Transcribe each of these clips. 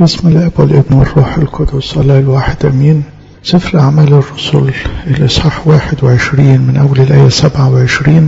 بسم الاب والابن والروح القدس الله الواحد امين سفر اعمال الرسل الاصحاح 21 من اول الايه 27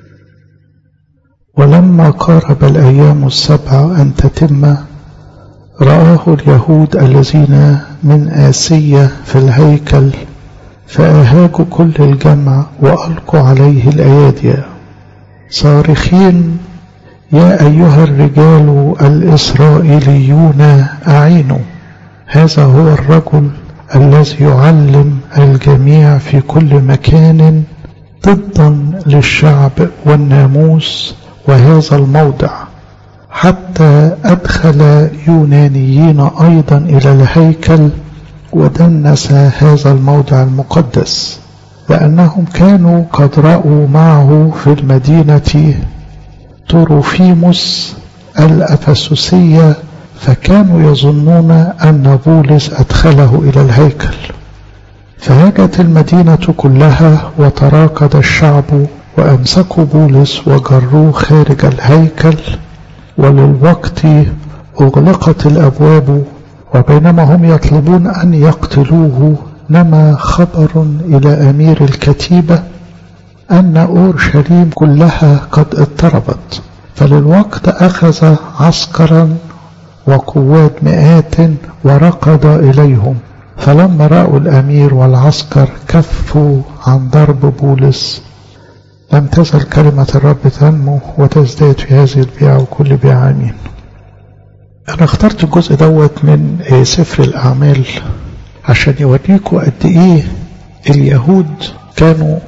ولما قارب الايام السبع ان تتم رآه اليهود الذين من آسيا في الهيكل فأهاجوا كل الجمع وألقوا عليه الأيادي صارخين يا أيها الرجال الإسرائيليون أعينوا هذا هو الرجل الذي يعلم الجميع في كل مكان ضدا للشعب والناموس وهذا الموضع حتى أدخل يونانيين أيضا إلى الهيكل ودنس هذا الموضع المقدس لأنهم كانوا قد رأوا معه في المدينة تروفيموس الأفسسية فكانوا يظنون أن بولس أدخله إلى الهيكل فهاجت المدينة كلها وتراكض الشعب وأمسكوا بولس وجروه خارج الهيكل وللوقت أغلقت الأبواب وبينما هم يطلبون أن يقتلوه نما خبر إلى أمير الكتيبة أن أورشليم كلها قد اضطربت فللوقت أخذ عسكرا وقوات مئات وركض إليهم فلما رأوا الأمير والعسكر كفوا عن ضرب بولس لم تزل كلمة الرب تنمو وتزداد في هذه البيعة وكل بيعة آمين أنا اخترت الجزء دوت من سفر الأعمال عشان يوريكم قد إيه اليهود كانوا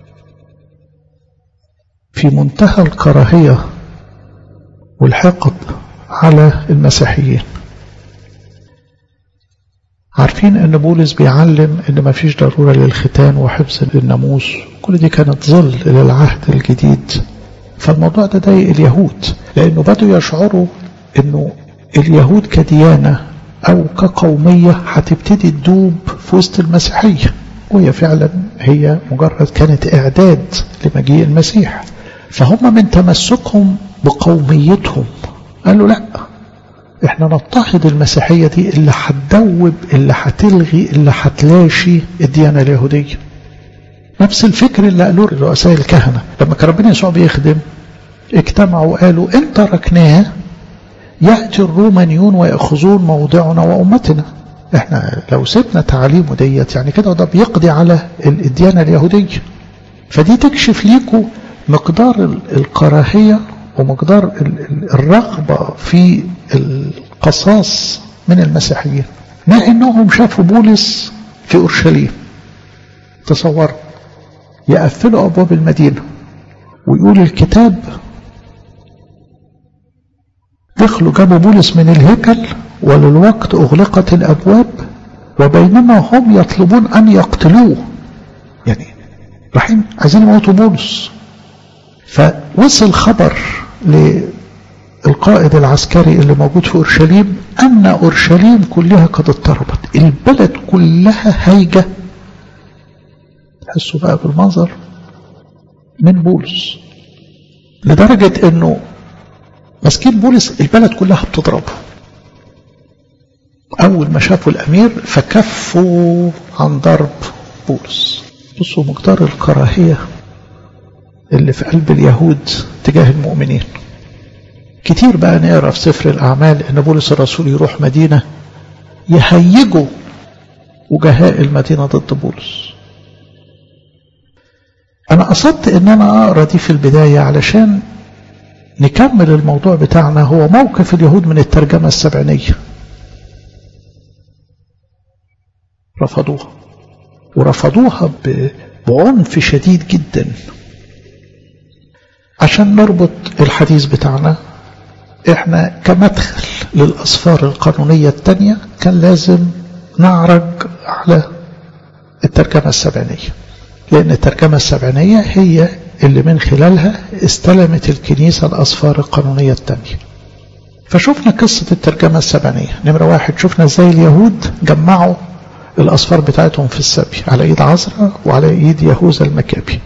في منتهى الكراهية والحقد على المسيحيين عارفين ان بولس بيعلم ان ما فيش ضرورة للختان وحفظ الناموس كل دي كانت ظل للعهد الجديد فالموضوع ده ضايق اليهود لانه بدوا يشعروا انه اليهود كديانة او كقومية هتبتدي تدوب في وسط المسيحية وهي فعلا هي مجرد كانت اعداد لمجيء المسيح فهم من تمسكهم بقوميتهم قالوا لا احنا نضطهد المسيحية دي اللي هتدوب اللي هتلغي اللي هتلاشي الديانة اليهودية نفس الفكر اللي قالوه رؤساء الكهنة لما كان ربنا يسوع بيخدم اجتمعوا وقالوا ان تركناه يأتي الرومانيون ويأخذون موضعنا وأمتنا احنا لو سيبنا تعاليمه ديت يعني كده ده بيقضي على الديانة اليهودية فدي تكشف ليكم مقدار الكراهية ومقدار الرغبة في القصاص من المسيحيين مع انهم شافوا بولس في اورشليم تصوروا يقفلوا ابواب المدينة ويقول الكتاب دخلوا جابوا بولس من الهيكل وللوقت اغلقت الابواب وبينما هم يطلبون ان يقتلوه يعني رايحين عايزين يموتوا بولس فوصل خبر للقائد العسكري اللي موجود في أورشليم أن أورشليم كلها قد اضطربت البلد كلها هايجة تحسوا بقى بالمنظر من بولس لدرجة أنه مسكين بولس البلد كلها بتضربه أول ما شافوا الأمير فكفوا عن ضرب بولس بصوا مقدار الكراهية اللي في قلب اليهود تجاه المؤمنين كتير بقى نقرا في سفر الأعمال إن بولس الرسول يروح مدينة يهيجوا وجهاء المدينة ضد بولس أنا قصدت إن أنا أقرأ دي في البداية علشان نكمل الموضوع بتاعنا هو موقف اليهود من الترجمة السبعينية رفضوها ورفضوها بعنف شديد جدا عشان نربط الحديث بتاعنا احنا كمدخل للأسفار القانونية التانية كان لازم نعرج على الترجمة السبعينية لأن الترجمة السبعينية هي اللي من خلالها استلمت الكنيسة الأسفار القانونية التانية فشوفنا قصة الترجمة السبعينية نمرة واحد شفنا ازاي اليهود جمعوا الأسفار بتاعتهم في السبي على إيد عزرا وعلى إيد يهوذا المكابي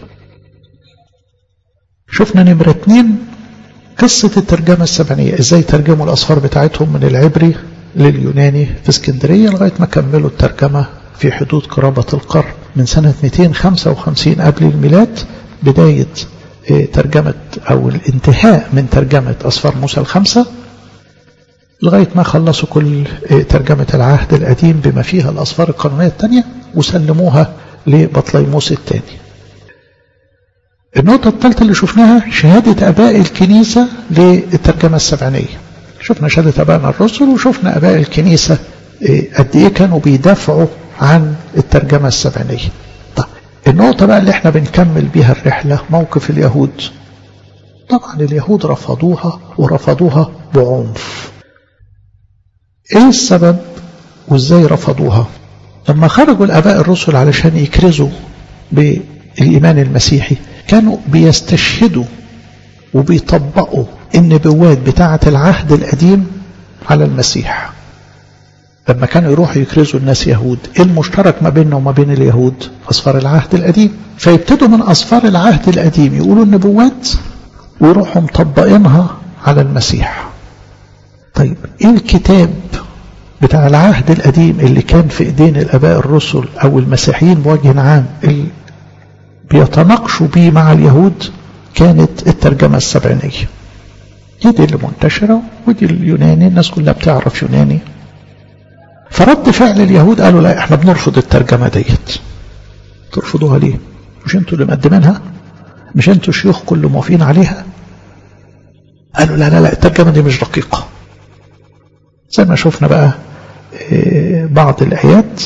شفنا نمرة اتنين قصة الترجمة السبعينية ازاي ترجموا الأسفار بتاعتهم من العبري لليوناني في اسكندرية لغاية ما كملوا الترجمة في حدود قرابة القرن من سنة 255 قبل الميلاد بداية ترجمة أو الانتهاء من ترجمة أسفار موسى الخمسة لغاية ما خلصوا كل ترجمة العهد القديم بما فيها الأسفار القانونية الثانية وسلموها لبطليموس الثاني النقطة الثالثة اللي شفناها شهادة أباء الكنيسة للترجمة السبعينية شفنا شهادة أبائنا الرسل وشفنا أباء الكنيسة قد إيه كانوا بيدافعوا عن الترجمة السبعينية طيب النقطة بقى اللي احنا بنكمل بيها الرحلة موقف اليهود طبعا اليهود رفضوها ورفضوها بعنف ايه السبب وازاي رفضوها لما خرجوا الاباء الرسل علشان يكرزوا بالايمان المسيحي كانوا بيستشهدوا وبيطبقوا النبوات بتاعة العهد القديم على المسيح لما كانوا يروحوا يكرزوا الناس يهود ايه المشترك ما بيننا وما بين اليهود أسفار العهد القديم فيبتدوا من أسفار العهد القديم يقولوا النبوات ويروحوا مطبقينها على المسيح طيب ايه الكتاب بتاع العهد القديم اللي كان في ايدين الاباء الرسل او المسيحيين بوجه عام اللي بيتناقشوا بيه مع اليهود كانت الترجمة السبعينية دي اللي منتشرة ودي اليوناني الناس كلها بتعرف يوناني فرد فعل اليهود قالوا لا احنا بنرفض الترجمة ديت ترفضوها ليه مش انتوا اللي مقدمينها مش انتوا شيوخكم اللي موافقين عليها قالوا لا لا لا الترجمة دي مش دقيقة زي ما شفنا بقى بعض الآيات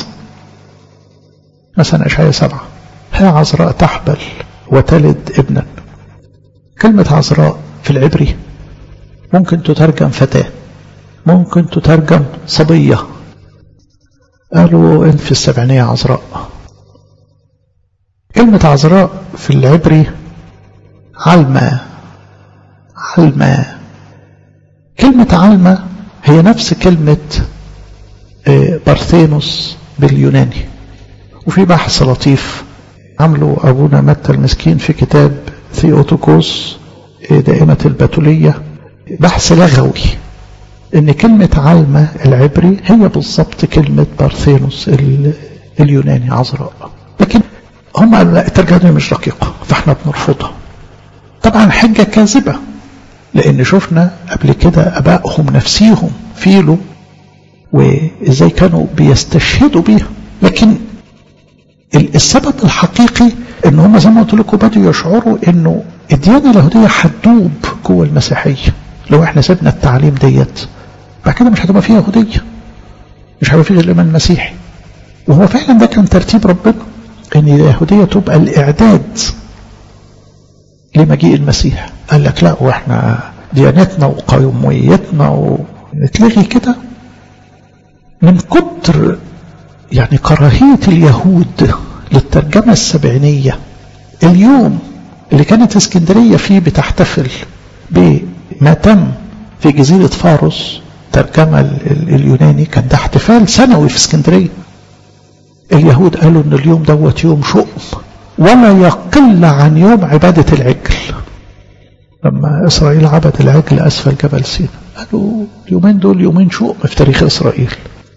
مثلا أشعياء سبعة ها عذراء تحبل وتلد ابنا كلمة عذراء في العبري ممكن تترجم فتاة ممكن تترجم صبية قالوا انت في السبعينية عذراء كلمة عذراء في العبري علمة علمة كلمة علمة هي نفس كلمة بارثينوس باليوناني وفي بحث لطيف عمله أبونا متى المسكين في كتاب ثيوتوكوس دائمة البتولية بحث لغوي ان كلمة علمة العبري هي بالضبط كلمة بارثينوس اليوناني عذراء لكن هم قالوا لا الترجمة مش دقيقة فاحنا بنرفضها طبعا حجة كاذبة لان شفنا قبل كده ابائهم نفسيهم فيلوا وازاي كانوا بيستشهدوا بيها لكن السبب الحقيقي ان هم زي ما قلت لكم بدوا يشعروا انه الديانه اليهوديه هتدوب جوه المسيحيه لو احنا سيبنا التعليم ديت بعد كده مش هتبقى فيها يهوديه مش هيبقى فيه غير الايمان المسيحي وهو فعلا ده كان ترتيب ربنا ان اليهوديه تبقى الاعداد لمجيء المسيح قال لك لا واحنا ديانتنا وقيوميتنا ونتلغي كده من كتر يعني كراهية اليهود للترجمة السبعينية اليوم اللي كانت اسكندرية فيه بتحتفل بما تم في جزيرة فاروس ترجمة اليوناني كان ده احتفال سنوي في اسكندرية اليهود قالوا ان اليوم دوت يوم شؤم ولا يقل عن يوم عبادة العجل لما إسرائيل عبد العجل أسفل جبل سينا قالوا اليومين دول يومين شؤم في تاريخ إسرائيل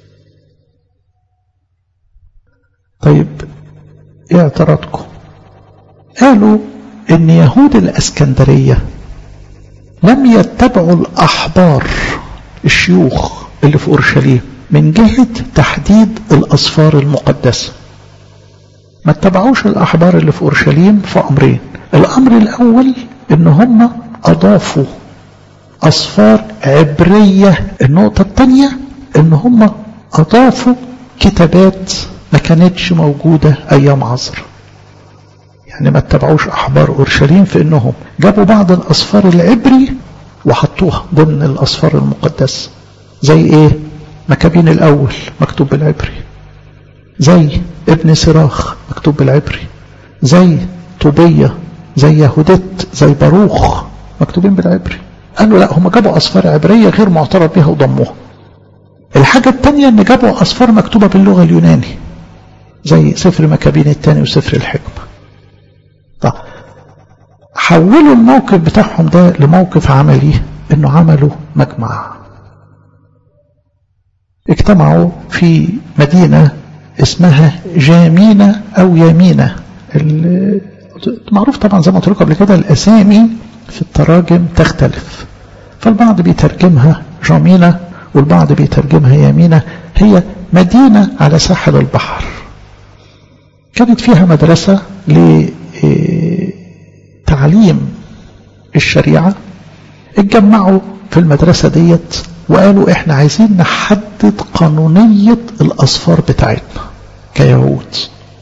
طيب ايه اعتراضكم قالوا ان يهود الاسكندرية لم يتبعوا الاحبار الشيوخ اللي في اورشليم من جهة تحديد الاسفار المقدسة ما اتبعوش الاحبار اللي في اورشليم في امرين الامر الاول ان هم اضافوا اصفار عبرية النقطة الثانية ان هم اضافوا كتابات ما كانتش موجودة أيام عصر يعني ما اتبعوش أحبار أورشليم في أنهم جابوا بعض الأصفار العبري وحطوها ضمن الأصفار المقدسة زي إيه مكابين الأول مكتوب بالعبري زي ابن سراخ مكتوب بالعبري زي طوبية زي يهودت زي باروخ مكتوبين بالعبري قالوا لا هم جابوا أصفار عبرية غير معترف بها وضموها الحاجة الثانية ان جابوا أصفار مكتوبة باللغة اليوناني زي سفر مكابين الثاني وسفر الحكمة طب حولوا الموقف بتاعهم ده لموقف عملي انه عملوا مجمع اجتمعوا في مدينة اسمها جامينة أو يمينة معروف طبعا زي ما قلت لكم قبل كده الأسامي في التراجم تختلف فالبعض بيترجمها جامينة والبعض بيترجمها يمينة هي مدينة على ساحل البحر كانت فيها مدرسة لتعليم الشريعة اتجمعوا في المدرسة ديت وقالوا احنا عايزين نحدد قانونية الأصفار بتاعتنا كيهود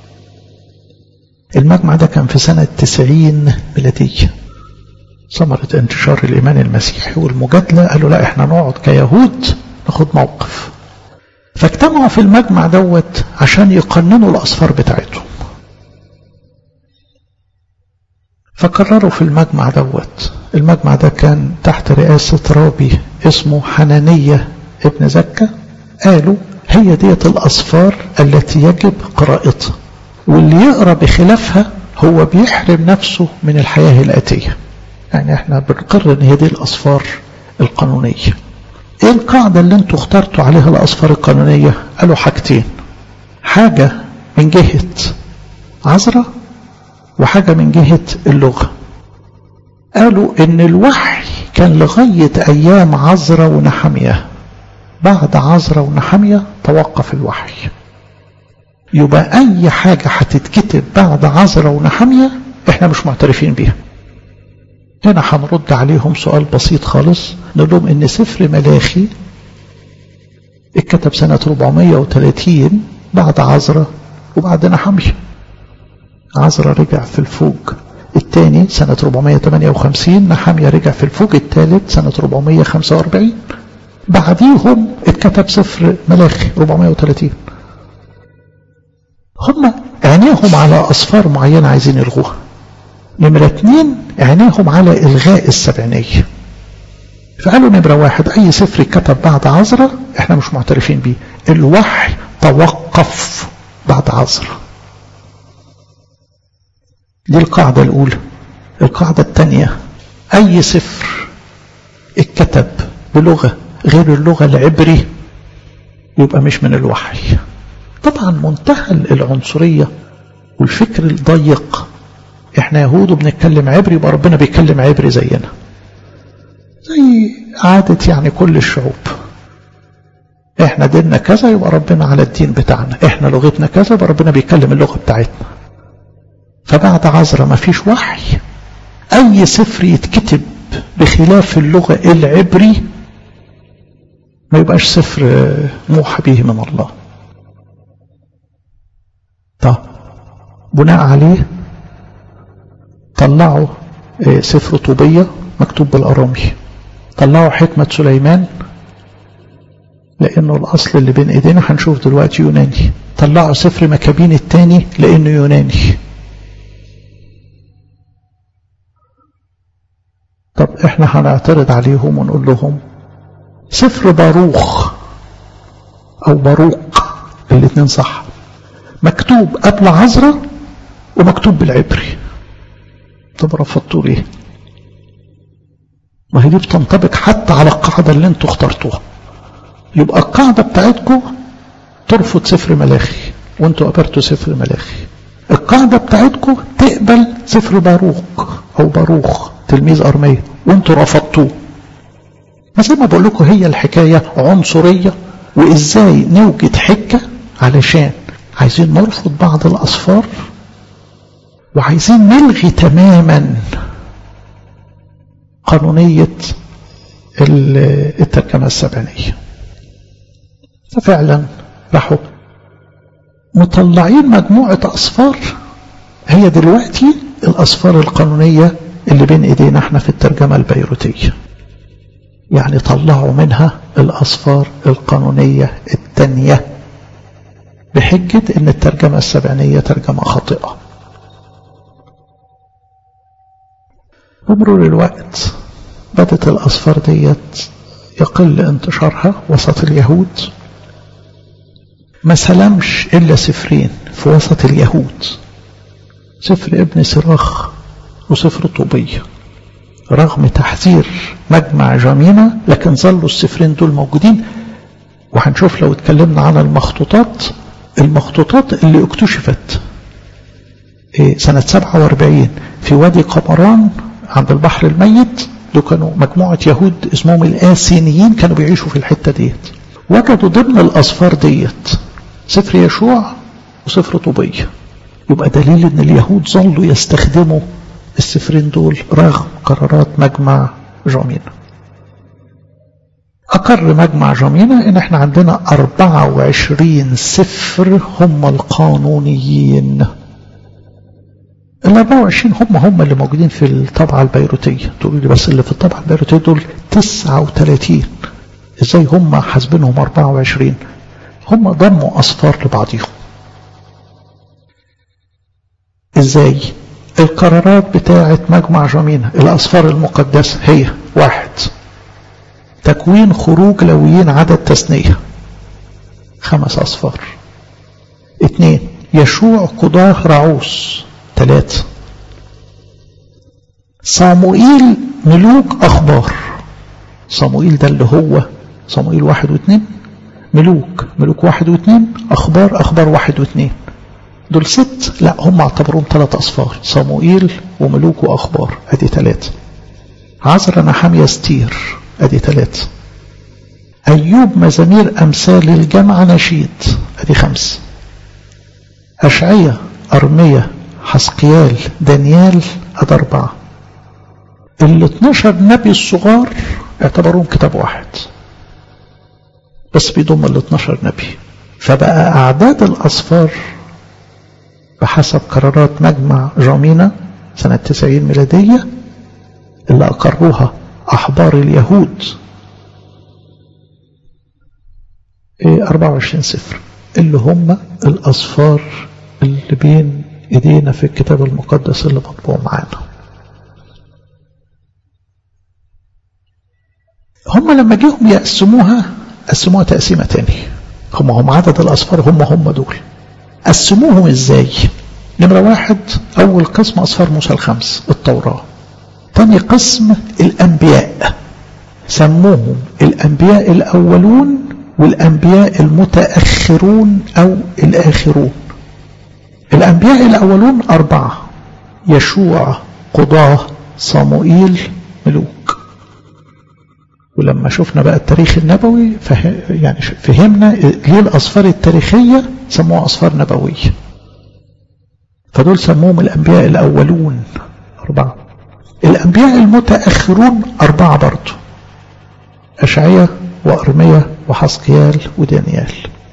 المجمع ده كان في سنة 90 ميلادية ثمرة انتشار الإيمان المسيحي والمجادلة قالوا لا احنا نقعد كيهود ناخد موقف فاجتمعوا في المجمع دوت عشان يقننوا الأصفار بتاعتهم فقرروا في المجمع دوت المجمع ده كان تحت رئاسة رابي اسمه حنانية ابن زكا قالوا هي ديت الأصفار التي يجب قراءتها واللي يقرأ بخلافها هو بيحرم نفسه من الحياة الآتية يعني احنا بنقر ان هي دي الأصفار القانونية ايه القاعدة اللي انتوا اخترتوا عليها الأصفار القانونية قالوا حاجتين حاجة من جهة عذرة وحاجة من جهة اللغة قالوا ان الوحي كان لغاية ايام عذرة ونحمية بعد عذرة ونحمية توقف الوحي يبقى اي حاجة هتتكتب بعد عذرة ونحمية احنا مش معترفين بيها هنا هنرد عليهم سؤال بسيط خالص نقول لهم ان سفر ملاخي اتكتب سنة 430 بعد عذرة وبعد نحمية عذرة رجع في الفوج الثاني سنة 458 نحمية رجع في الفوج الثالث سنة 445 بعديهم اتكتب سفر ملاخي 430 هم عينيهم على أصفار معينة عايزين يلغوها نمرة اتنين عينيهم على إلغاء السبعينية فقالوا نمرة واحد أي سفر كتب بعد عذرة احنا مش معترفين بيه الوحي توقف بعد عذرة دي القاعدة الأولى القاعدة الثانية أي سفر اتكتب بلغة غير اللغة العبري يبقى مش من الوحي طبعا منتهى العنصرية والفكر الضيق احنا يهود وبنتكلم عبري يبقى ربنا بيتكلم عبري زينا زي عادة يعني كل الشعوب احنا ديننا كذا يبقى ربنا على الدين بتاعنا احنا لغتنا كذا يبقى ربنا بيتكلم اللغة بتاعتنا فبعد عذرة ما فيش وحي اي سفر يتكتب بخلاف اللغة العبري ما يبقاش سفر موحى به من الله طب بناء عليه طلعوا سفر طوبية مكتوب بالأرامي طلعوا حكمة سليمان لأنه الأصل اللي بين إيدينا هنشوف دلوقتي يوناني طلعوا سفر مكابين الثاني لأنه يوناني طب احنا هنعترض عليهم ونقول لهم سفر باروخ أو باروق الاثنين صح مكتوب قبل عذرة ومكتوب بالعبري طب رفضتوا ليه ما هي دي بتنطبق حتى على القاعدة اللي انتوا اخترتوها يبقى القاعدة بتاعتكم ترفض سفر ملاخي وانتوا قبلتوا سفر ملاخي القاعدة بتاعتكم تقبل سفر باروق او باروخ تلميذ ارمية وانتوا رفضتوه زي ما بقول لكم هي الحكاية عنصرية وازاي نوجد حجة علشان عايزين نرفض بعض الأصفار وعايزين نلغي تماما قانونية الترجمة السبعينية ففعلا راحوا مطلعين مجموعة أصفار هي دلوقتي الأصفار القانونية اللي بين إيدينا احنا في الترجمة البيروتية يعني طلعوا منها الأصفار القانونية التانية بحجة ان الترجمة السبعينية ترجمة خاطئة بمرور الوقت بدت الأصفار ديت يقل انتشارها وسط اليهود ما سلمش إلا سفرين في وسط اليهود سفر ابن سراخ وسفر طوبية رغم تحذير مجمع جمينة لكن ظلوا السفرين دول موجودين وهنشوف لو اتكلمنا عن المخطوطات المخطوطات اللي اكتشفت سنة 47 في وادي قمران عند البحر الميت دول كانوا مجموعة يهود اسمهم الآسينيين كانوا بيعيشوا في الحتة ديت وجدوا ضمن الأصفار ديت سفر يشوع وسفر طوبية يبقى دليل ان اليهود ظلوا يستخدموا السفرين دول رغم قرارات مجمع جامينا أقر مجمع جامينا إن إحنا عندنا 24 سفر هم القانونيين ال 24 هم هم اللي موجودين في الطبعة البيروتية تقولوا لي بس اللي في الطبعة البيروتية دول 39 ازاي هم حاسبينهم 24 هم ضموا أصفار لبعضهم ازاي القرارات بتاعة مجمع جامينا الأصفار المقدسة هي واحد تكوين خروج لويين عدد تثنية خمس أصفار اثنين يشوع قضاه رعوس ثلاثة صاموئيل ملوك أخبار صاموئيل ده اللي هو صاموئيل واحد واثنين ملوك ملوك واحد واثنين أخبار أخبار واحد واثنين دول ست لا هم اعتبروهم ثلاث أصفار صاموئيل وملوك وأخبار أدي ثلاثة عزر نحامية ستير أدي ثلاثة أيوب مزامير أمثال الجمع نشيد أدي خمسة أشعية أرمية حسقيال دانيال أدي أربعة ال 12 نبي الصغار اعتبروهم كتاب واحد بس بيضم ال 12 نبي فبقى أعداد الأصفار بحسب قرارات مجمع جامينا سنة 90 ميلادية اللي أقروها أحبار اليهود 24 سفر اللي هم الأصفار اللي بين إيدينا في الكتاب المقدس اللي مطبوع معانا هم لما جيهم يقسموها قسموها تقسيمة تاني هم هم عدد الأصفار هم هم دول قسموهم ازاي نمرة واحد أول قسم أصفار موسى الخمس التوراة تاني قسم الأنبياء سموهم الأنبياء الأولون والأنبياء المتأخرون أو الآخرون الأنبياء الأولون أربعة يشوع قضاة صموئيل ملوك ولما شفنا بقى التاريخ النبوي فه... يعني فهمنا ليه الأصفار التاريخية سموها أصفار نبوية فدول سموهم الأنبياء الأولون أربعة الأنبياء المتأخرون أربعة برضو أشعية وأرمية وحسقيال ودانيال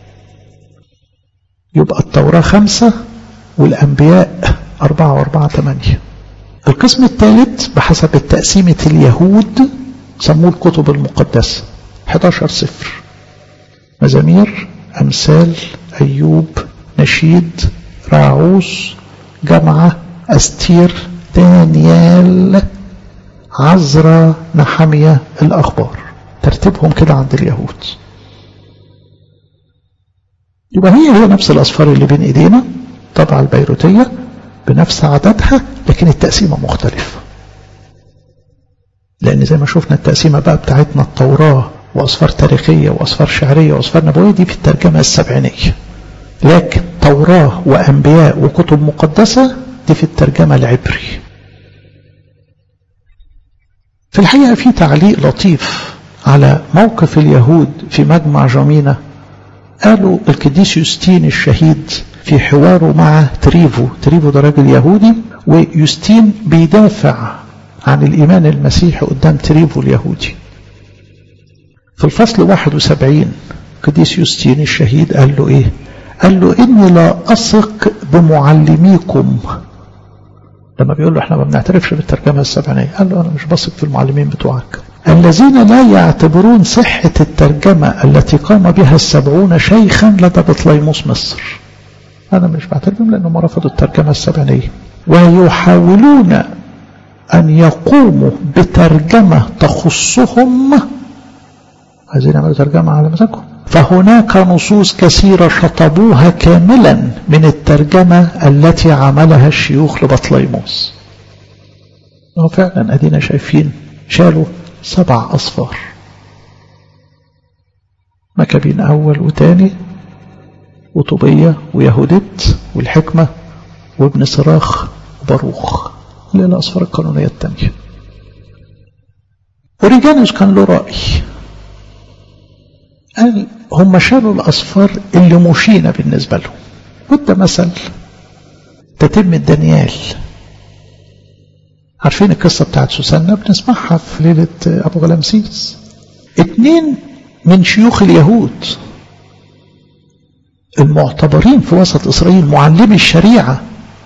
يبقى التوراة خمسة والأنبياء أربعة وأربعة ثمانية القسم الثالث بحسب التقسيمة اليهود سموه الكتب المقدسة 11 سفر مزامير أمثال أيوب نشيد راعوس جمعة أستير دانيال عزرا نحمية الأخبار ترتيبهم كده عند اليهود يبقى هي هي نفس الأصفار اللي بين إيدينا طبعا البيروتية بنفس عددها لكن التقسيمة مختلفة لأن زي ما شفنا التقسيمة بقى بتاعتنا التوراة وأصفار تاريخية وأصفار شعرية وأصفار نبوية دي في الترجمة السبعينية لكن توراة وأنبياء وكتب مقدسة دي في الترجمة العبري في الحقيقة في تعليق لطيف على موقف اليهود في مجمع جامينا قالوا القديس يوستين الشهيد في حواره مع تريفو تريفو ده راجل يهودي ويوستين بيدافع عن الإيمان المسيحي قدام تريفو اليهودي في الفصل 71 قديس يوستين الشهيد قال له إيه قال له إني لا أثق بمعلميكم لما بيقول له احنا ما بنعترفش بالترجمة السبعينية قال له أنا مش بثق في المعلمين بتوعك الذين لا يعتبرون صحة الترجمة التي قام بها السبعون شيخا لدى بطليموس مصر أنا مش بعترفهم لأنهم رفضوا الترجمة السبعينية ويحاولون أن يقوموا بترجمة تخصهم عايزين يعملوا ترجمة على مزاجهم فهناك نصوص كثيرة شطبوها كاملا من الترجمة التي عملها الشيوخ لبطليموس وفعلا أدينا شايفين شالوا سبع أصفار مكابين أول وتاني وطوبية ويهودت والحكمة وابن صراخ وباروخ اللي الأصفار القانونية التانية أوريجانوس كان له رأي قال هم شالوا الأصفار اللي مشينة بالنسبة لهم وده مثل تتم دانيال عارفين القصة بتاعت سوسنة بنسمعها في ليلة أبو غلامسيس اتنين من شيوخ اليهود المعتبرين في وسط إسرائيل معلمي الشريعة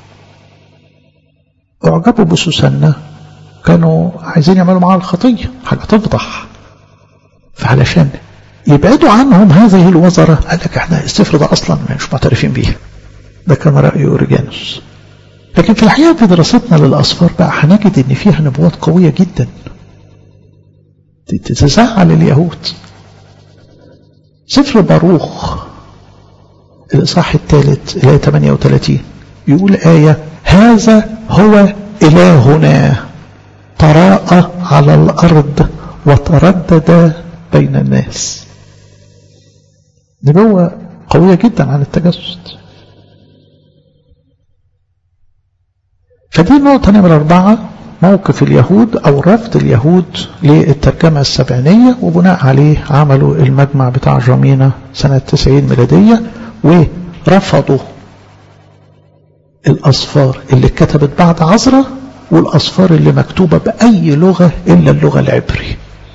أعجبوا بسوسنة كانوا عايزين يعملوا معاها الخطية حاجة تفضح فعلشان يبعدوا عنهم هذه الوزرة قال لك احنا السفر ده أصلا مش معترفين بيه ده كان رأي أوريجانوس لكن في الحقيقة في دراستنا للأصفار بقى هنجد إن فيها نبوات قوية جدا تزعل اليهود سفر باروخ الإصحاح الثالث الآية 38 يقول آية هذا هو إلهنا تراءى على الأرض وتردد بين الناس نبوة قوية جدا عن التجسد فدي النقطة نمرة أربعة موقف اليهود أو رفض اليهود للترجمة السبعينية وبناء عليه عملوا المجمع بتاع جامينا سنة 90 ميلادية ورفضوا الأصفار اللي اتكتبت بعد عزرة والأصفار اللي مكتوبة بأي لغة إلا اللغة العبري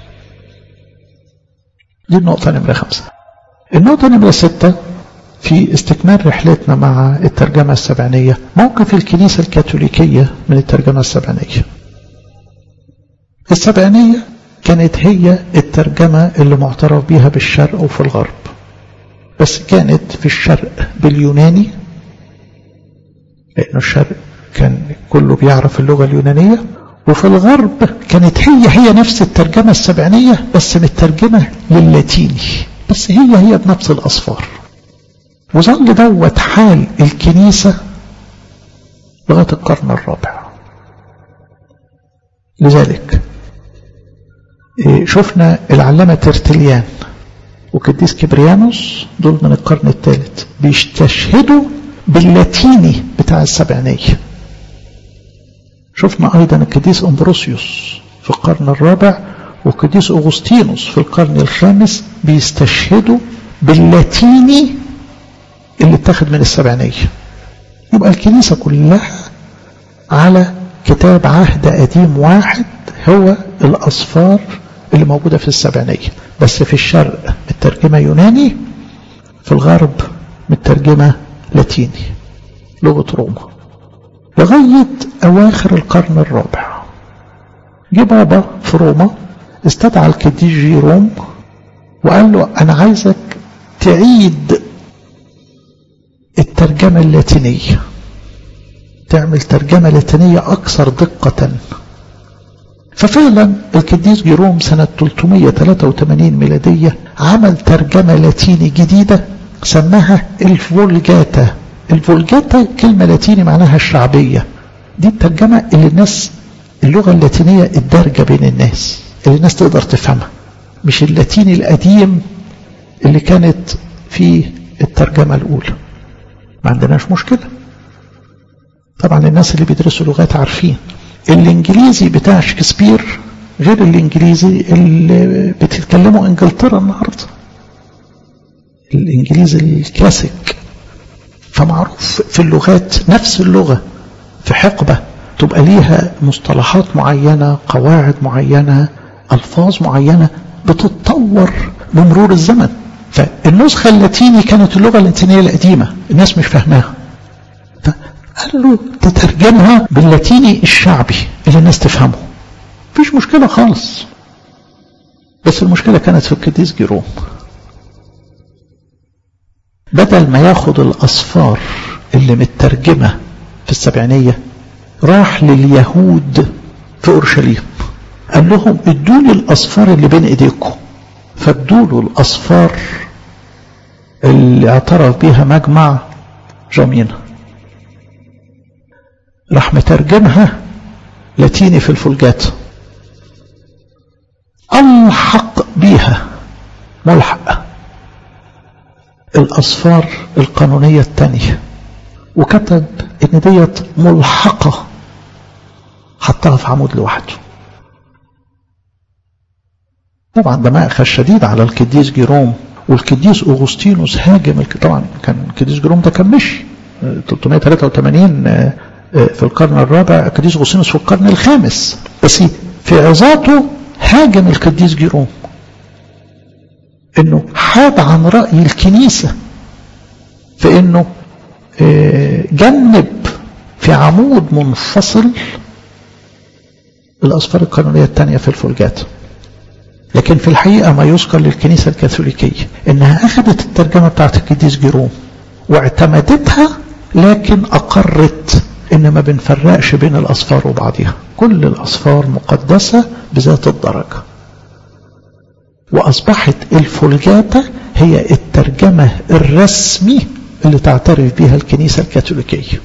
دي النقطة نمرة خمسة النقطة نمرة ستة في استكمال رحلتنا مع الترجمة السبعينية موقف الكنيسة الكاثوليكية من الترجمة السبعينية السبعينية كانت هي الترجمة اللي معترف بها بالشرق وفي الغرب بس كانت في الشرق باليوناني لأنه الشرق كان كله بيعرف اللغة اليونانية وفي الغرب كانت هي هي نفس الترجمة السبعينية بس مترجمة للاتيني بس هي هي بنفس الأصفار وظل دوت حال الكنيسة لغاية القرن الرابع لذلك شفنا العلامة ترتليان وقديس كبريانوس دول من القرن الثالث بيستشهدوا باللاتيني بتاع السبعينية شفنا أيضا القديس أمبروسيوس في القرن الرابع والقديس أغسطينوس في القرن الخامس بيستشهدوا باللاتيني اللي اتخذ من السبعينية يبقى الكنيسة كلها على كتاب عهد قديم واحد هو الأصفار اللي موجودة في السبعينية بس في الشرق مترجمة يوناني في الغرب مترجمة لاتيني لغة روما لغاية أواخر القرن الرابع جه بابا في روما استدعى القديس جيروم وقال له أنا عايزك تعيد الترجمة اللاتينية تعمل ترجمة لاتينية أكثر دقة ففعلا القديس جيروم سنة 383 ميلادية عمل ترجمة لاتيني جديدة سماها الفولجاتا الفولجاتا كلمة لاتيني معناها الشعبية دي الترجمة اللي الناس اللغة اللاتينية الدارجة بين الناس اللي الناس تقدر تفهمها مش اللاتيني القديم اللي كانت في الترجمة الأولى ما عندناش مشكلة طبعا الناس اللي بيدرسوا لغات عارفين الانجليزي بتاع شكسبير غير الانجليزي اللي بتتكلموا انجلترا النهارده الانجليزي الكلاسيك فمعروف في اللغات نفس اللغة في حقبة تبقى ليها مصطلحات معينة قواعد معينة ألفاظ معينة بتتطور بمرور الزمن فالنسخة اللاتيني كانت اللغة اللاتينية القديمة الناس مش فاهماها فقال له تترجمها باللاتيني الشعبي اللي الناس تفهمه مفيش مشكلة خالص بس المشكلة كانت في القديس جيروم بدل ما ياخد الأصفار اللي مترجمة في السبعينية راح لليهود في أورشليم قال لهم ادوا لي الأصفار اللي بين ايديكم فادوا له الأصفار اللي اعترف بها مجمع جامينا راح مترجمها لاتيني في الفولجات ألحق بيها ملحق الأصفار القانونية الثانية وكتب إن ديت ملحقة حطها في عمود لوحده طبعا ده مأخذ شديد على القديس جيروم والقديس أغسطينوس هاجم طبعا كان القديس جيروم ده كان مشي 383 في القرن الرابع القديس أغسطينوس في القرن الخامس بس في عظاته هاجم القديس جيروم انه حاد عن رأي الكنيسة في انه جنب في عمود منفصل الأصفار القانونية الثانية في الفولجات لكن في الحقيقة ما يذكر للكنيسة الكاثوليكية انها اخذت الترجمة بتاعت القديس جيروم واعتمدتها لكن اقرت ان ما بنفرقش بين الاصفار وبعضها كل الاصفار مقدسة بذات الدرجة واصبحت الفولجاتا هي الترجمة الرسمي اللي تعترف بها الكنيسة الكاثوليكية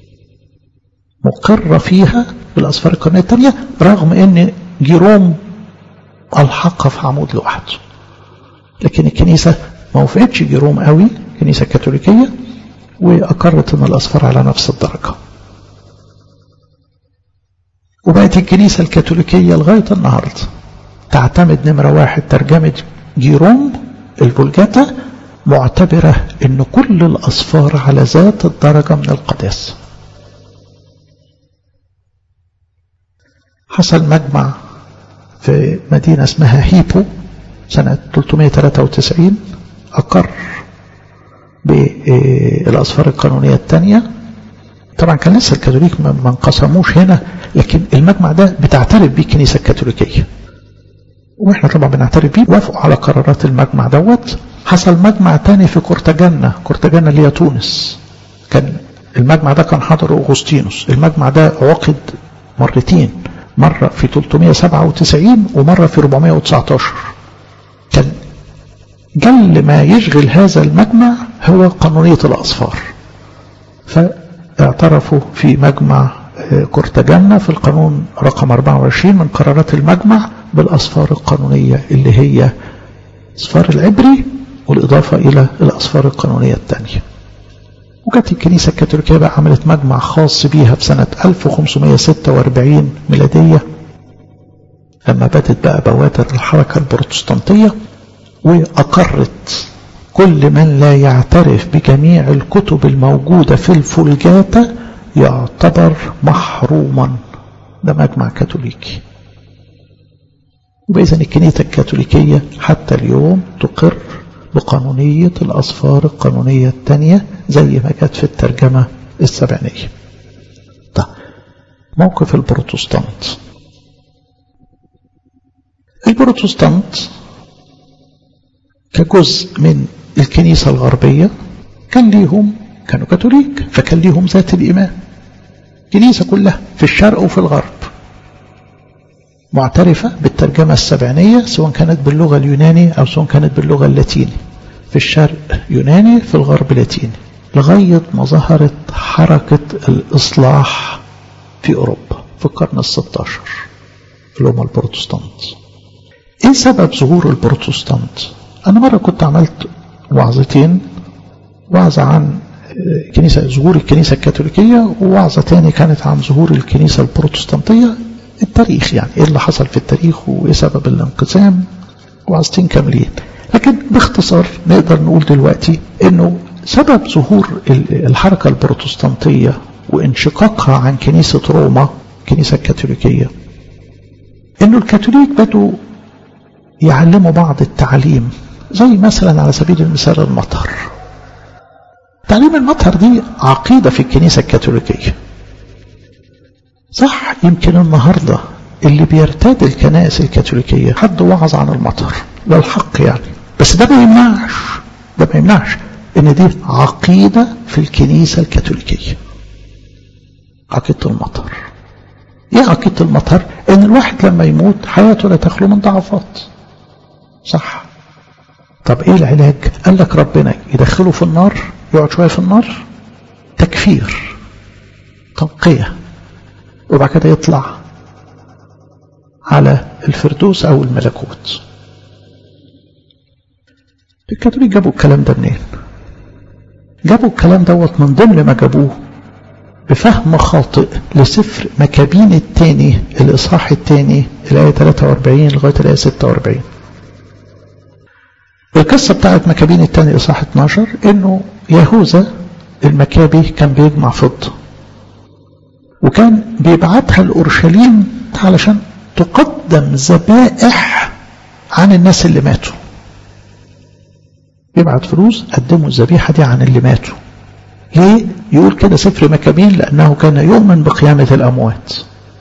مقرة فيها بالأصفار القرنية الثانية رغم أن جيروم ألحقها في عمود لوحده لكن الكنيسة ما وافقتش جيروم قوي الكنيسة الكاثوليكية وأقرت أن الأصفار على نفس الدرجة وبقت الكنيسة الكاثوليكية لغاية النهاردة تعتمد نمرة واحد ترجمة جيروم الفولجاتا معتبرة أن كل الأصفار على ذات الدرجة من القداسة حصل مجمع في مدينة اسمها هيبو سنة 393 أقر بالأصفار القانونية الثانية طبعا كان لسه الكاثوليك ما انقسموش هنا لكن المجمع ده بتعترف بيه الكنيسة الكاثوليكية واحنا طبعا بنعترف بيه وافقوا على قرارات المجمع دوت حصل مجمع تاني في كورتاجانا كورتاجانا اللي هي تونس كان المجمع ده كان حاضر أغسطينوس المجمع ده عقد مرتين مرة في 397 ومرة في 419 كان جل ما يشغل هذا المجمع هو قانونية الأصفار فاعترفوا في مجمع كورتاجانا في القانون رقم 24 من قرارات المجمع بالأصفار القانونية اللي هي أصفار العبري والإضافة إلى الأصفار القانونية الثانية وكانت الكنيسة الكاثوليكية بقى عملت مجمع خاص بيها في سنة 1546 ميلادية لما بدت بقى بوادر الحركة البروتستانتية وأقرت كل من لا يعترف بجميع الكتب الموجودة في الفولجاتا يعتبر محروما ده مجمع كاثوليكي وإذا الكنيسة الكاثوليكية حتى اليوم تقر بقانونية الأصفار القانونية الثانية زي ما جت في الترجمة السبعينية طيب موقف البروتستانت البروتستانت كجزء من الكنيسة الغربية كان ليهم كانوا كاثوليك فكان ليهم ذات الإيمان كنيسة كلها في الشرق وفي الغرب معترفة بالترجمة السبعينية سواء كانت باللغة اليوناني أو سواء كانت باللغة اللاتيني في الشرق يوناني في الغرب لاتيني لغاية ما ظهرت حركة الإصلاح في أوروبا في القرن الستاشر اللي هم البروتستانت إيه سبب ظهور البروتستانت أنا مرة كنت عملت وعظتين وعظة عن كنيسة ظهور الكنيسة الكاثوليكية ووعظة تاني كانت عن ظهور الكنيسة البروتستانتية التاريخ يعني ايه اللي حصل في التاريخ وايه سبب الانقسام وعظتين كاملين لكن باختصار نقدر نقول دلوقتي انه سبب ظهور الحركة البروتستانتية وانشقاقها عن كنيسة روما الكنيسة الكاثوليكية انه الكاثوليك بدوا يعلموا بعض التعليم زي مثلا على سبيل المثال المطهر تعليم المطهر دي عقيدة في الكنيسة الكاثوليكية صح يمكن النهاردة اللي بيرتاد الكنائس الكاثوليكية حد وعظ عن المطر ده الحق يعني بس ده ما يمنعش ده ما يمنعش ان دي عقيدة في الكنيسة الكاثوليكية عقيدة المطر ايه عقيدة المطر ان الواحد لما يموت حياته لا تخلو من ضعفات صح طب ايه العلاج قال لك ربنا يدخله في النار يقعد شوية في النار تكفير تنقية وبعد كده يطلع على الفردوس او الملكوت الكاثوليك جابوا الكلام ده منين جابوا الكلام دوت من ضمن ما جابوه بفهم خاطئ لسفر مكابين الثاني الإصحاح الثاني الآية 43 لغاية الآية 46 القصة بتاعت مكابين الثاني إصحاح 12 إنه يهوذا المكابي كان بيجمع فضة وكان بيبعتها لأورشليم علشان تقدم ذبائح عن الناس اللي ماتوا يبعت فلوس قدموا الذبيحة دي عن اللي ماتوا ليه؟ يقول كده سفر مكابين لأنه كان يؤمن بقيامة الأموات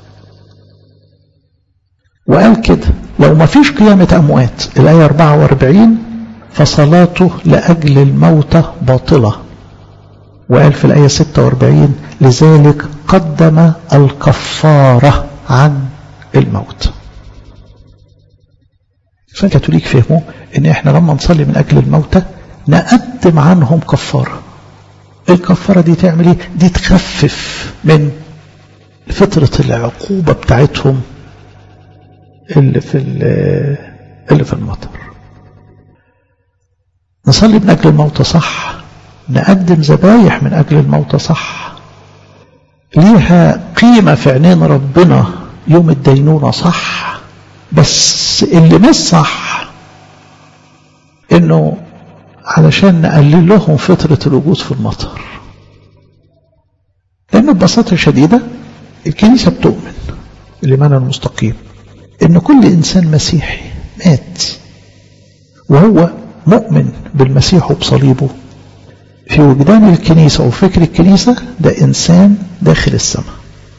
وقال كده لو ما فيش قيامة أموات الآية 44 فصلاته لأجل الموتى باطلة وقال في الآية 46 لذلك قدم الكفارة عن الموت فالكاثوليك فهموا ان احنا لما نصلي من اجل الموتى نقدم عنهم كفاره الكفاره دي تعمل ايه دي تخفف من فتره العقوبه بتاعتهم اللي في اللي في المطر نصلي من اجل الموتى صح نقدم ذبايح من اجل الموتى صح ليها قيمه في عينين ربنا يوم الدينونه صح بس اللي مش صح انه علشان نقلل لهم فترة الوجود في المطر لأنه ببساطة شديدة الكنيسة بتؤمن الإيمان المستقيم إن كل إنسان مسيحي مات وهو مؤمن بالمسيح وبصليبه في وجدان الكنيسة وفكر الكنيسة ده إنسان داخل السماء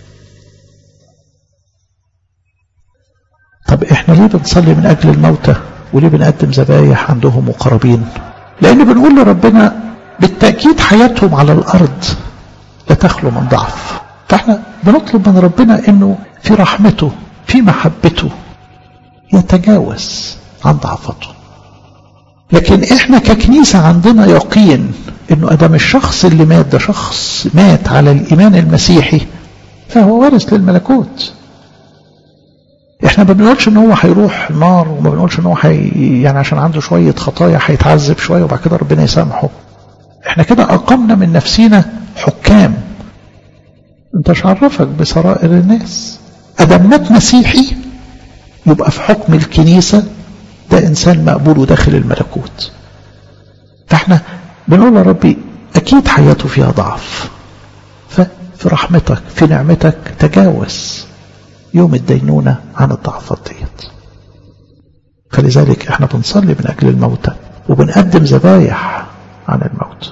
طب احنا ليه بنصلي من اجل الموتى وليه بنقدم ذبايح عندهم وقرابين لان بنقول لربنا بالتاكيد حياتهم على الارض لا تخلو من ضعف فاحنا بنطلب من ربنا انه في رحمته في محبته يتجاوز عن ضعفته لكن احنا ككنيسة عندنا يقين انه ادم الشخص اللي مات ده شخص مات على الايمان المسيحي فهو وارث للملكوت احنا ما بنقولش ان هو هيروح النار وما بنقولش ان هو حي يعني عشان عنده شويه خطايا هيتعذب شويه وبعد كده ربنا يسامحه احنا كده اقمنا من نفسينا حكام انت مش عرفك بسرائر الناس ادم مات مسيحي يبقى في حكم الكنيسه ده انسان مقبول وداخل الملكوت فاحنا بنقول يا ربي اكيد حياته فيها ضعف ففي رحمتك في نعمتك تجاوز يوم الدينونة عن الضعفات ديت فلذلك احنا بنصلي من أجل الموتى وبنقدم ذبايح عن الموت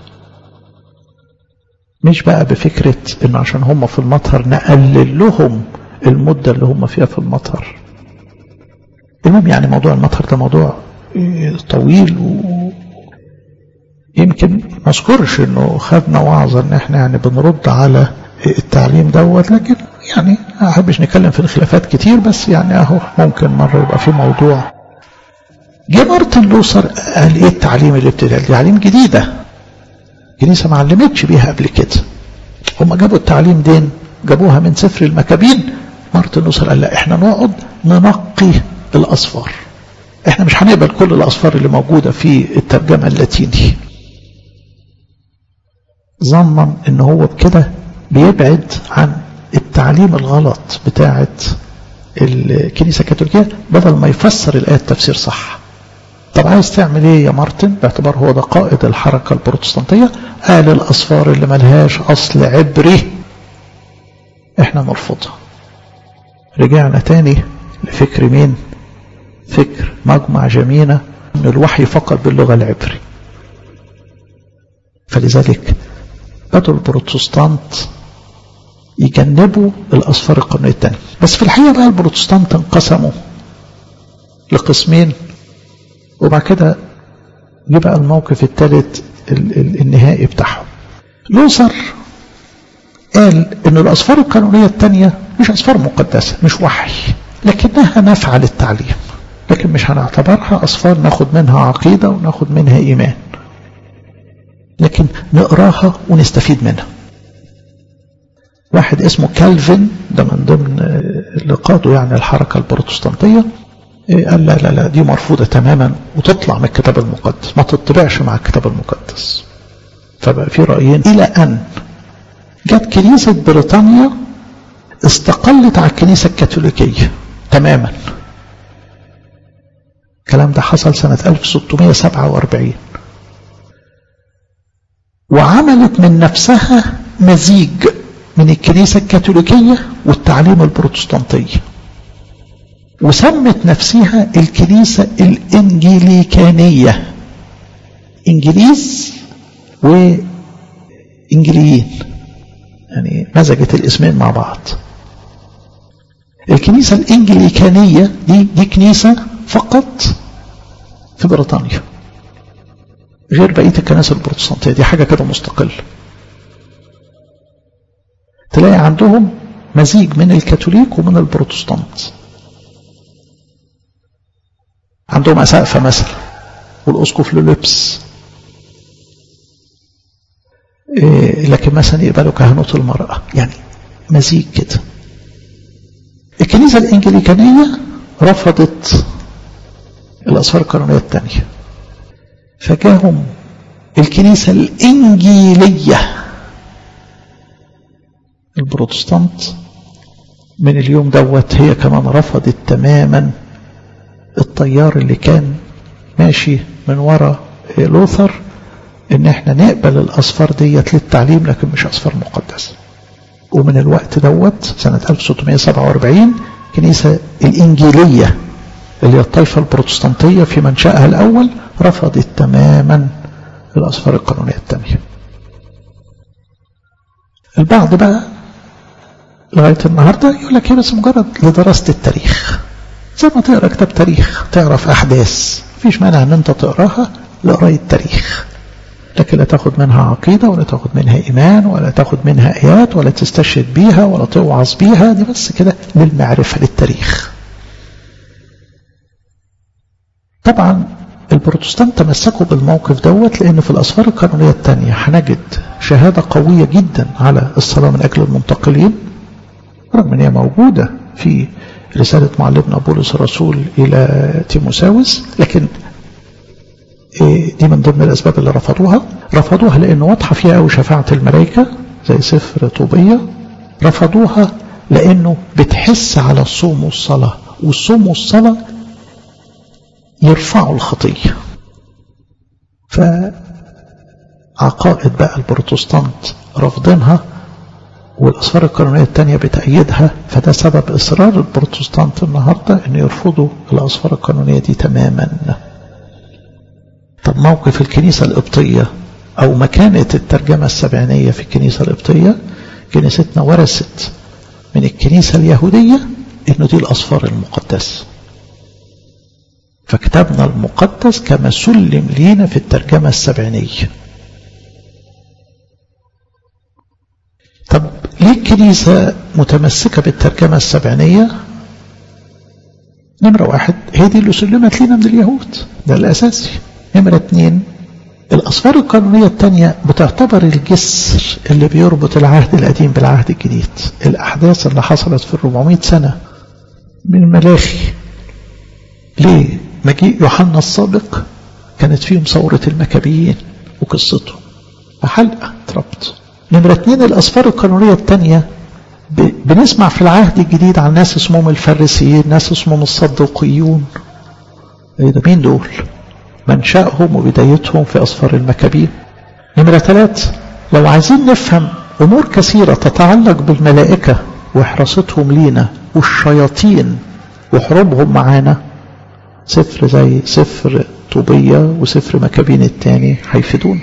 مش بقى بفكرة ان عشان هم في المطر نقلل لهم المدة اللي هم فيها في المطر المهم يعني موضوع المطر ده موضوع طويل و يمكن ما اذكرش انه خدنا وعظة ان احنا يعني بنرد على التعليم دوت لكن يعني ما احبش نتكلم في الخلافات كتير بس يعني اهو ممكن مرة يبقى في موضوع جه مارتن لوثر قال ايه التعليم اللي ابتدى تعليم جديدة الكنيسة ما علمتش بيها قبل كده هم جابوا التعليم دين جابوها من سفر المكابين مارتن لوثر قال لا احنا نقعد ننقي الاصفار احنا مش هنقبل كل الاصفار اللي موجودة في الترجمة اللاتيني ظنا ان هو بكده بيبعد عن التعليم الغلط بتاعه الكنيسة الكاثوليكية بدل ما يفسر الآية تفسير صح طب عايز تعمل ايه يا مارتن باعتبار هو ده قائد الحركة البروتستانتية قال الأصفار اللي ملهاش أصل عبري احنا نرفضها رجعنا تاني لفكر مين فكر مجمع جمينة ان الوحي فقط باللغة العبري فلذلك بدوا البروتستانت يجنبوا الأصفار القرنية الثانية بس في الحقيقة بقى البروتستانت انقسموا لقسمين وبعد كده جه بقى الموقف الثالث النهائي بتاعهم لوثر قال ان الأصفار القانونية الثانية مش أصفار مقدسة مش وحي لكنها نافعة للتعليم لكن مش هنعتبرها أصفار ناخد منها عقيدة وناخد منها إيمان لكن نقراها ونستفيد منها واحد اسمه كالفن ده من ضمن اللي قادوا يعني الحركة البروتستانتية قال لا لا لا دي مرفوضة تماما وتطلع من الكتاب المقدس ما تطبعش مع الكتاب المقدس فبقى في رأيين إلى أن جت كنيسة بريطانيا استقلت على الكنيسة الكاثوليكية تماما الكلام ده حصل سنة 1647 وعملت من نفسها مزيج من الكنيسة الكاثوليكية والتعليم البروتستانتية وسمت نفسها الكنيسة الإنجليكانية إنجليز وإنجليين يعني مزجت الاسمين مع بعض الكنيسة الإنجليكانية دي, دي كنيسة فقط في بريطانيا غير بقية الكنائس البروتستانتية دي حاجة كده مستقلة تلاقي عندهم مزيج من الكاثوليك ومن البروتستانت عندهم أسقفة مثلا والأسقف له لبس إيه لكن مثلا يقبلوا كهنوت المرأة يعني مزيج كده الكنيسة الإنجليكانية رفضت الأسفار القانونية الثانية فجاهم الكنيسة الإنجيلية البروتستانت من اليوم دوت هي كمان رفضت تماما الطيار اللي كان ماشي من ورا لوثر ان احنا نقبل الاسفار ديت للتعليم لكن مش اسفار مقدسه ومن الوقت دوت سنة 1647 الكنيسة الإنجيلية اللي هي الطائفة البروتستانتية في منشأها الأول رفضت تماما الأسفار القانونية الثانية البعض بقى لغاية النهاردة يقول لك هي بس مجرد لدراسة التاريخ زي ما تقرا كتاب تاريخ تعرف أحداث مفيش مانع أن أنت تقراها لقراية تاريخ لكن لا تاخد منها عقيدة ولا تاخد منها إيمان ولا تاخد منها آيات ولا تستشهد بيها ولا توعظ بيها دي بس كده للمعرفة للتاريخ طبعا البروتستانت تمسكوا بالموقف دوت لأن في الأسفار القانونية الثانية هنجد شهادة قوية جدا على الصلاة من أجل المنتقلين رغم أن هي موجودة في رسالة معلمنا بولس الرسول إلى تيموساوس لكن دي من ضمن الأسباب اللي رفضوها رفضوها لأن واضحة فيها أو شفاعة الملائكة زي سفر طوبية رفضوها لأنه بتحس على الصوم والصلاة والصوم والصلاة يرفعوا الخطية فعقائد بقى البروتستانت رافضينها والأسفار القانونية الثانية بتأيدها فده سبب إصرار البروتستانت النهاردة أن يرفضوا الأسفار القانونية دي تماما طب موقف الكنيسة القبطية أو مكانة الترجمة السبعينية في الكنيسة القبطية كنيستنا ورثت من الكنيسة اليهودية إنه دي الأسفار المقدسة فكتابنا المقدس كما سلم لينا في الترجمة السبعينية طب ليه الكنيسة متمسكة بالترجمة السبعينية نمرة واحد هي دي اللي سلمت لينا من اليهود ده الأساسي نمرة اتنين الأسفار القانونية الثانية بتعتبر الجسر اللي بيربط العهد القديم بالعهد الجديد الأحداث اللي حصلت في 400 سنة من ملاخي ليه مجيء يوحنا السابق كانت فيهم ثورة المكابيين وقصته فحلقة اتربط نمرة اتنين الأسفار القانونية الثانية بنسمع في العهد الجديد عن ناس اسمهم الفريسيين ناس اسمهم الصدوقيون ايه ده مين دول منشأهم وبدايتهم في أسفار المكابين نمرة ثلاث لو عايزين نفهم أمور كثيرة تتعلق بالملائكة وحراستهم لينا والشياطين وحروبهم معانا سفر زي سفر طوبية وسفر مكابين الثاني هيفيدونا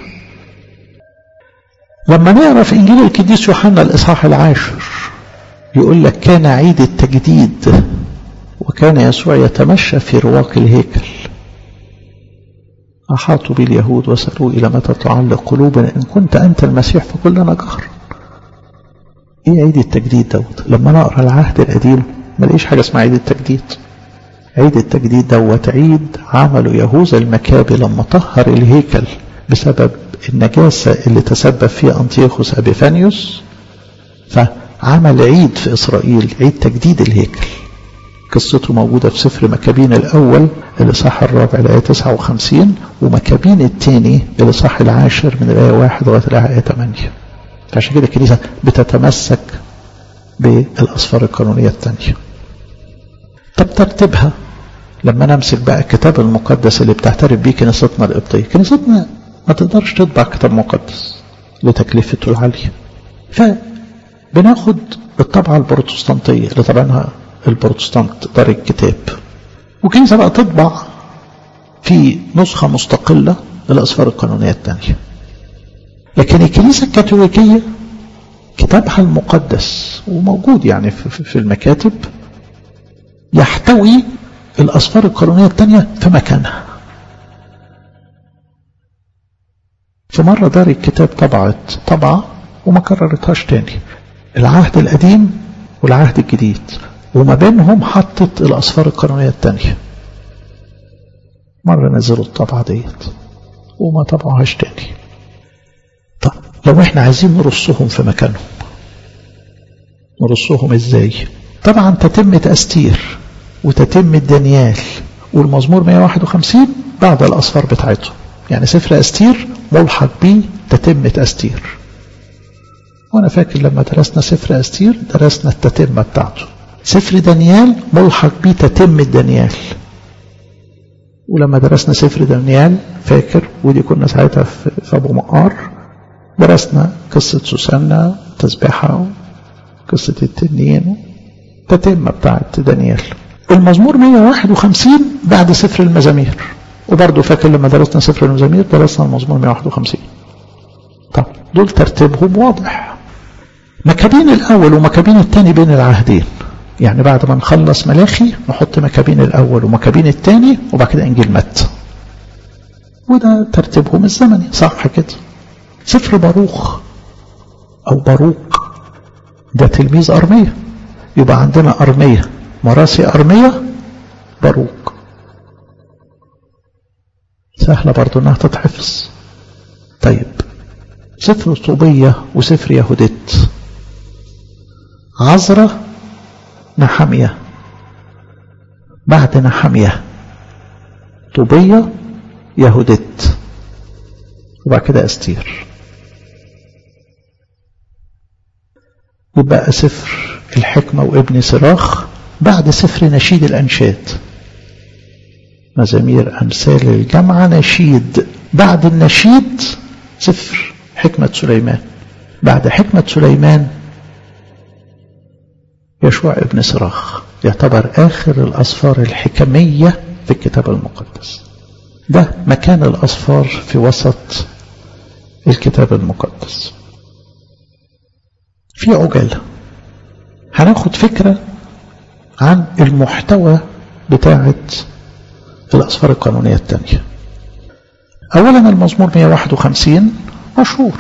لما نقرا في انجيل القديس يوحنا الاصحاح العاشر يقول لك كان عيد التجديد وكان يسوع يتمشى في رواق الهيكل أحاطوا باليهود وسألوا إلى متى تعلق قلوبنا إن كنت أنت المسيح فكلنا جهر إيه عيد التجديد دوت لما نقرأ العهد القديم ما لقيش حاجة اسمها عيد التجديد عيد التجديد دوت عيد عمله يهوذا المكابي لما طهر الهيكل بسبب النجاسة اللي تسبب فيها أنطيوخوس أبيفانيوس فعمل عيد في إسرائيل عيد تجديد الهيكل قصته موجودة في سفر مكابين الأول الإصحاح الرابع الآية 59 ومكابين الثاني الإصحاح العاشر من الآية 1 لغاية الآية 8 فعشان كده الكنيسة بتتمسك بالأسفار القانونية الثانية طب ترتيبها لما نمسك بقى الكتاب المقدس اللي بتعترف بيه كنيستنا القبطية كنيستنا ما تقدرش تطبع كتاب مقدس لتكلفته العالية فبناخد الطبعة البروتستانتية اللي طبعا البروتستانت دار الكتاب وكنيسة بقى تطبع في نسخة مستقلة للأسفار القانونية الثانية لكن الكنيسة الكاثوليكية كتابها المقدس وموجود يعني في المكاتب يحتوي الأسفار القانونية الثانية في مكانها في مرة دار الكتاب طبعت طبعة وما كررتهاش تاني العهد القديم والعهد الجديد وما بينهم حطت الأسفار القانونية الثانية مرة نزلوا الطبعة ديت وما طبعوهاش تاني طب لو احنا عايزين نرصهم في مكانهم نرصهم ازاي طبعا تتم تأستير وتتم دانيال والمزمور 151 بعد الأسفار بتاعتهم يعني سفر أستير ملحق بيه تتم تأستير وأنا فاكر لما درسنا سفر أستير درسنا التتمة بتاعته سفر دانيال ملحق بيه تتم دانيال ولما درسنا سفر دانيال فاكر ودي كنا ساعتها في أبو مقار درسنا قصة سوسنة تسبيحة قصة التنين تتمة بتاعت دانيال المزمور 151 بعد سفر المزامير وبرضه فاكر لما درسنا سفر المزامير درسنا المزمور 151 طب دول ترتيبهم واضح مكابين الأول ومكابين الثاني بين العهدين يعني بعد ما نخلص ملاخي نحط مكابين الأول ومكابين الثاني وبعد كده إنجيل متى وده ترتيبهم الزمني صح كده سفر باروخ أو باروك ده تلميذ أرمية يبقى عندنا أرمية مراسي أرمية باروك سهلة برضو انها تتحفظ طيب سفر طوبية وسفر يهودت عزرة نحمية بعد نحمية طوبية يهودت وبعد كده استير يبقى سفر الحكمة وابن صراخ بعد سفر نشيد الأنشاد مزامير أمثال الجامعة نشيد بعد النشيد سفر حكمة سليمان بعد حكمة سليمان يشوع ابن صراخ يعتبر آخر الأسفار الحكمية في الكتاب المقدس ده مكان الأسفار في وسط الكتاب المقدس في عجالة هناخد فكرة عن المحتوى بتاعة الأسفار القانونية الثانية أولا المزمور 151 مشهور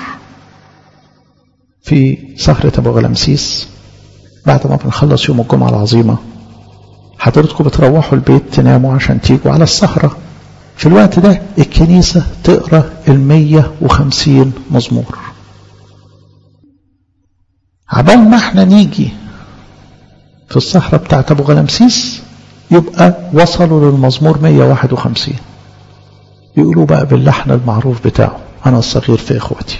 في سهرة أبو غلمسيس بعد ما بنخلص يوم الجمعة العظيمة حضرتكم بتروحوا البيت تناموا عشان تيجوا على السهرة في الوقت ده الكنيسة تقرأ المية وخمسين مزمور عبال ما احنا نيجي في الصحراء بتاعت أبو غلمسيس يبقى وصلوا للمزمور 151 يقولوا بقى باللحن المعروف بتاعه أنا الصغير في إخوتي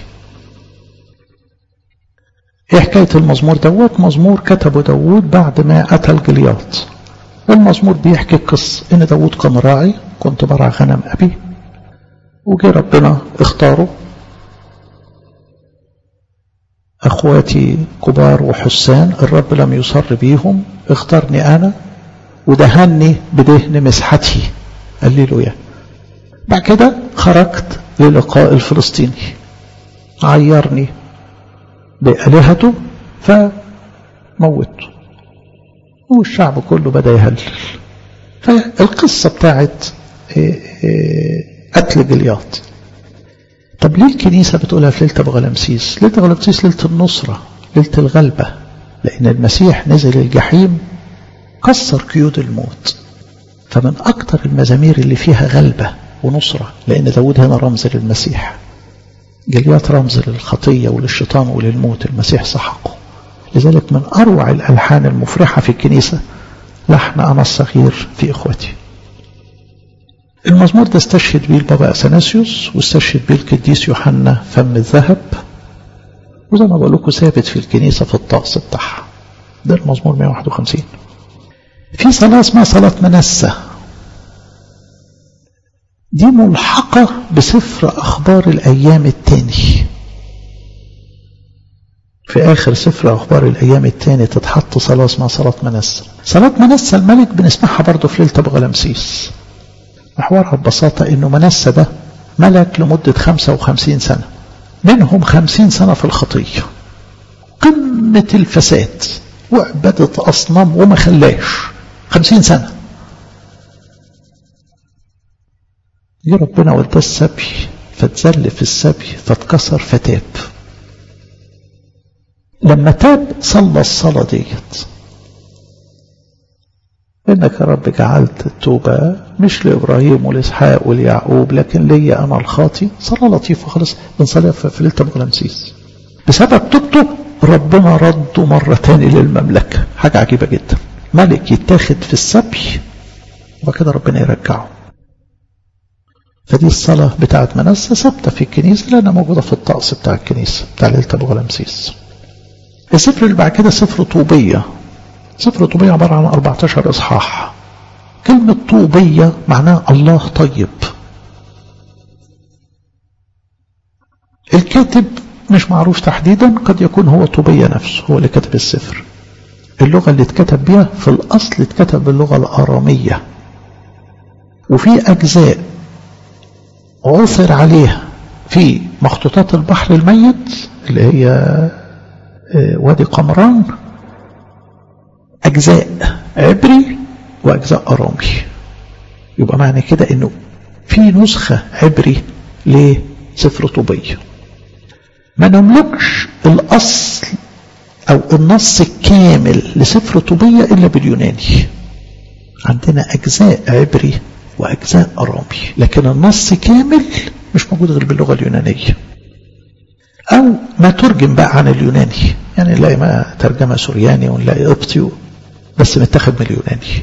إيه حكاية المزمور دوت مزمور كتبه داود بعد ما قتل جلياط والمزمور بيحكي القصة إن داود كان راعي كنت برع غنم أبي وجي ربنا اختاره أخواتي كبار وحسان الرب لم يصر بيهم اختارني أنا ودهني بدهن مسحتي هللويا بعد كده خرجت للقاء الفلسطيني عيرني بآلهته فموته والشعب كله بدأ يهلل فالقصة بتاعت قتل جلياط طب ليه الكنيسة بتقولها في ليلة أبو غلمسيس ليلة أبو غلمسيس ليلة النصرة ليلة الغلبة لأن المسيح نزل الجحيم كسر قيود الموت فمن أكتر المزامير اللي فيها غلبة ونصرة لأن داود هنا رمز للمسيح جليات رمز للخطية وللشيطان وللموت المسيح سحقه لذلك من أروع الألحان المفرحة في الكنيسة لحن أنا الصغير في إخوتي المزمور ده استشهد به البابا أثناسيوس واستشهد به القديس يوحنا فم الذهب وزي ما بقول لكم ثابت في الكنيسة في الطقس بتاعها ده المزمور 151 في صلاة اسمها صلاة منسة دي ملحقة بسفر أخبار الأيام التاني في آخر سفر أخبار الأيام التاني تتحط صلاة اسمها صلاة منسة صلاة منسة الملك بنسمعها برضه في ليلة أبو غلمسيس محورها ببساطة إنه منسة ده ملك لمدة 55 سنة منهم 50 سنة في الخطية قمة الفساد وعبادة أصنام وما خلاش 50 سنة جه ربنا وداه السبي فتزل في السبي فاتكسر فتاب لما تاب صلى الصلاة ديت إنك يا رب جعلت التوبة مش لإبراهيم ولإسحاق وليعقوب لكن لي أنا الخاطي صلاة لطيفة خالص بنصليها في ليلة أبو غلمسيس بسبب توبته ربنا رده مرة تاني للمملكة حاجة عجيبة جدا ملك يتاخد في السبي وبعد كده ربنا يرجعه فدي الصلاة بتاعت منسة ثابتة في الكنيسة لأنها موجودة في الطقس بتاع الكنيسة بتاع ليلة أبو غلمسيس السفر اللي بعد كده سفر طوبية سفر طوبية عبارة عن 14 إصحاح كلمة طوبية معناها الله طيب الكاتب مش معروف تحديدا قد يكون هو طوبية نفسه هو اللي كتب السفر اللغة اللي اتكتب بها في الأصل اتكتب باللغة الآرامية وفي أجزاء عثر عليها في مخطوطات البحر الميت اللي هي وادي قمران أجزاء عبري وأجزاء أرامي يبقى معنى كده أنه في نسخة عبري لسفر طوبية ما نملكش الأصل أو النص الكامل لسفر طوبية إلا باليوناني عندنا أجزاء عبري وأجزاء أرامي لكن النص كامل مش موجود غير باللغة اليونانية أو ما ترجم بقى عن اليوناني يعني نلاقي ما ترجمة سورياني ونلاقي قبطي بس متاخد من اليوناني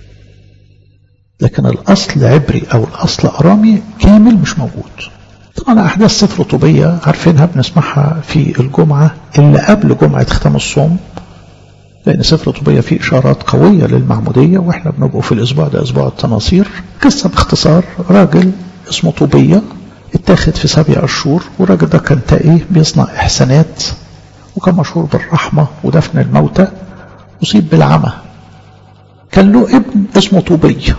لكن الأصل عبري أو الأصل أرامي كامل مش موجود طبعا أحداث سفر طوبية عارفينها بنسمعها في الجمعة اللي قبل جمعة ختام الصوم لأن سفر طوبية فيه إشارات قوية للمعمودية وإحنا بنبقوا في الأسبوع ده أسبوع التناصير قصة باختصار راجل اسمه طوبية اتاخد في سبع أشهر والراجل ده كان تقي بيصنع إحسانات وكان مشهور بالرحمة ودفن الموتى أصيب بالعمى كان له ابن اسمه طوبية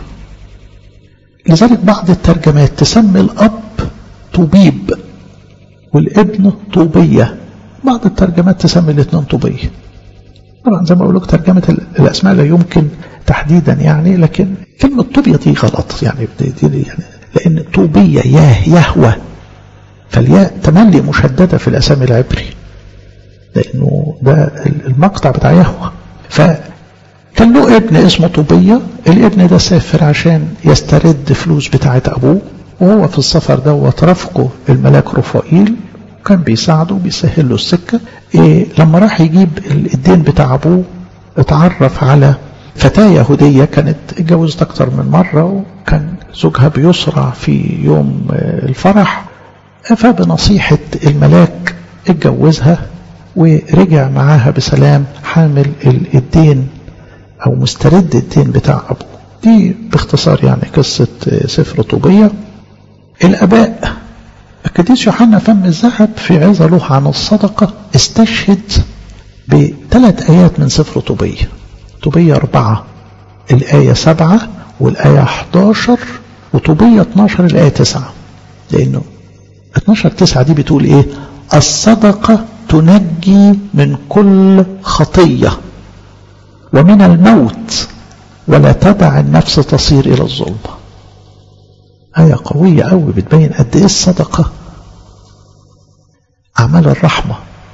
لذلك بعض الترجمات تسمي الأب طوبيب والابن طوبية بعض الترجمات تسمي الاثنين طوبية طبعا زي ما بقول لك ترجمة الأسماء لا يمكن تحديدا يعني لكن كلمة طوبية دي غلط يعني, دي دي يعني لأن طوبية ياه يهوى فالياء تملي مشددة في الأسامي العبري لأنه ده المقطع بتاع يهوى فكان له ابن اسمه طوبية الابن ده سافر عشان يسترد فلوس بتاعة أبوه وهو في السفر دوت رافقه الملاك رفائيل كان بيساعده بيسهل له السكة إيه لما راح يجيب الدين بتاع أبوه اتعرف على فتاة يهودية كانت اتجوزت أكتر من مرة وكان زوجها بيسرع في يوم الفرح فبنصيحة الملاك اتجوزها ورجع معاها بسلام حامل الدين أو مسترد الدين بتاع أبوه دي باختصار يعني قصة سفر طوبية الأباء القديس يوحنا فم الذهب في عظة له عن الصدقة استشهد بثلاث آيات من سفر طوبية طوبية أربعة الآية سبعة والآية 11 وطوبية 12 الآية 9 لأنه 12 9 دي بتقول إيه الصدقة تنجي من كل خطية ومن الموت ولا تدع النفس تصير إلى الظلم آية قوية قوي بتبين قد إيه الصدقة أعمال الرحمة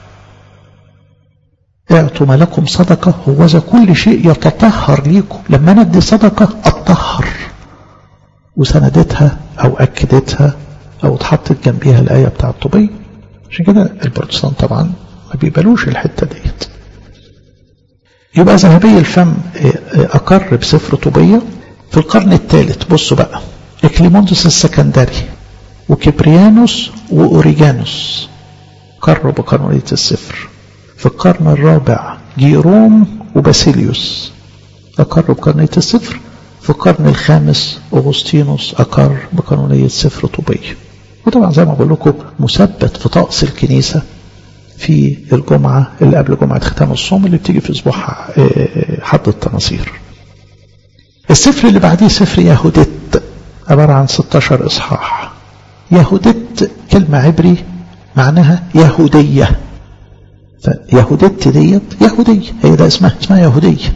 اعطوا ما لكم صدقة هو ذا كل شيء يتطهر ليكم لما ندي صدقة اتطهر وسندتها أو أكدتها أو اتحطت جنبيها الآية بتاع الطبي عشان كده البروتستانت طبعا ما بيقبلوش الحتة ديت يبقى ذهبي الفم أقر بسفر طوبية في القرن الثالث بصوا بقى إكليموندوس السكندري وكبريانوس وأوريجانوس قروا بقانونية السفر في القرن الرابع جيروم وباسيليوس أقروا بقانونية السفر في القرن الخامس أغسطينوس أقر بقانونية سفر طوبية وطبعا زي ما بقول لكم مثبت في طقس الكنيسة في الجمعة اللي قبل جمعة ختام الصوم اللي بتيجي في أسبوع حد التناصير السفر اللي بعديه سفر يهودت عبارة عن 16 إصحاح يهودت كلمة عبري معناها يهودية فيهودت ديت يهودية هي ده اسمها اسمها يهودية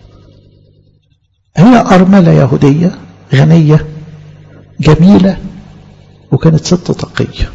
هي أرملة يهودية غنية جميلة وكانت ست تقية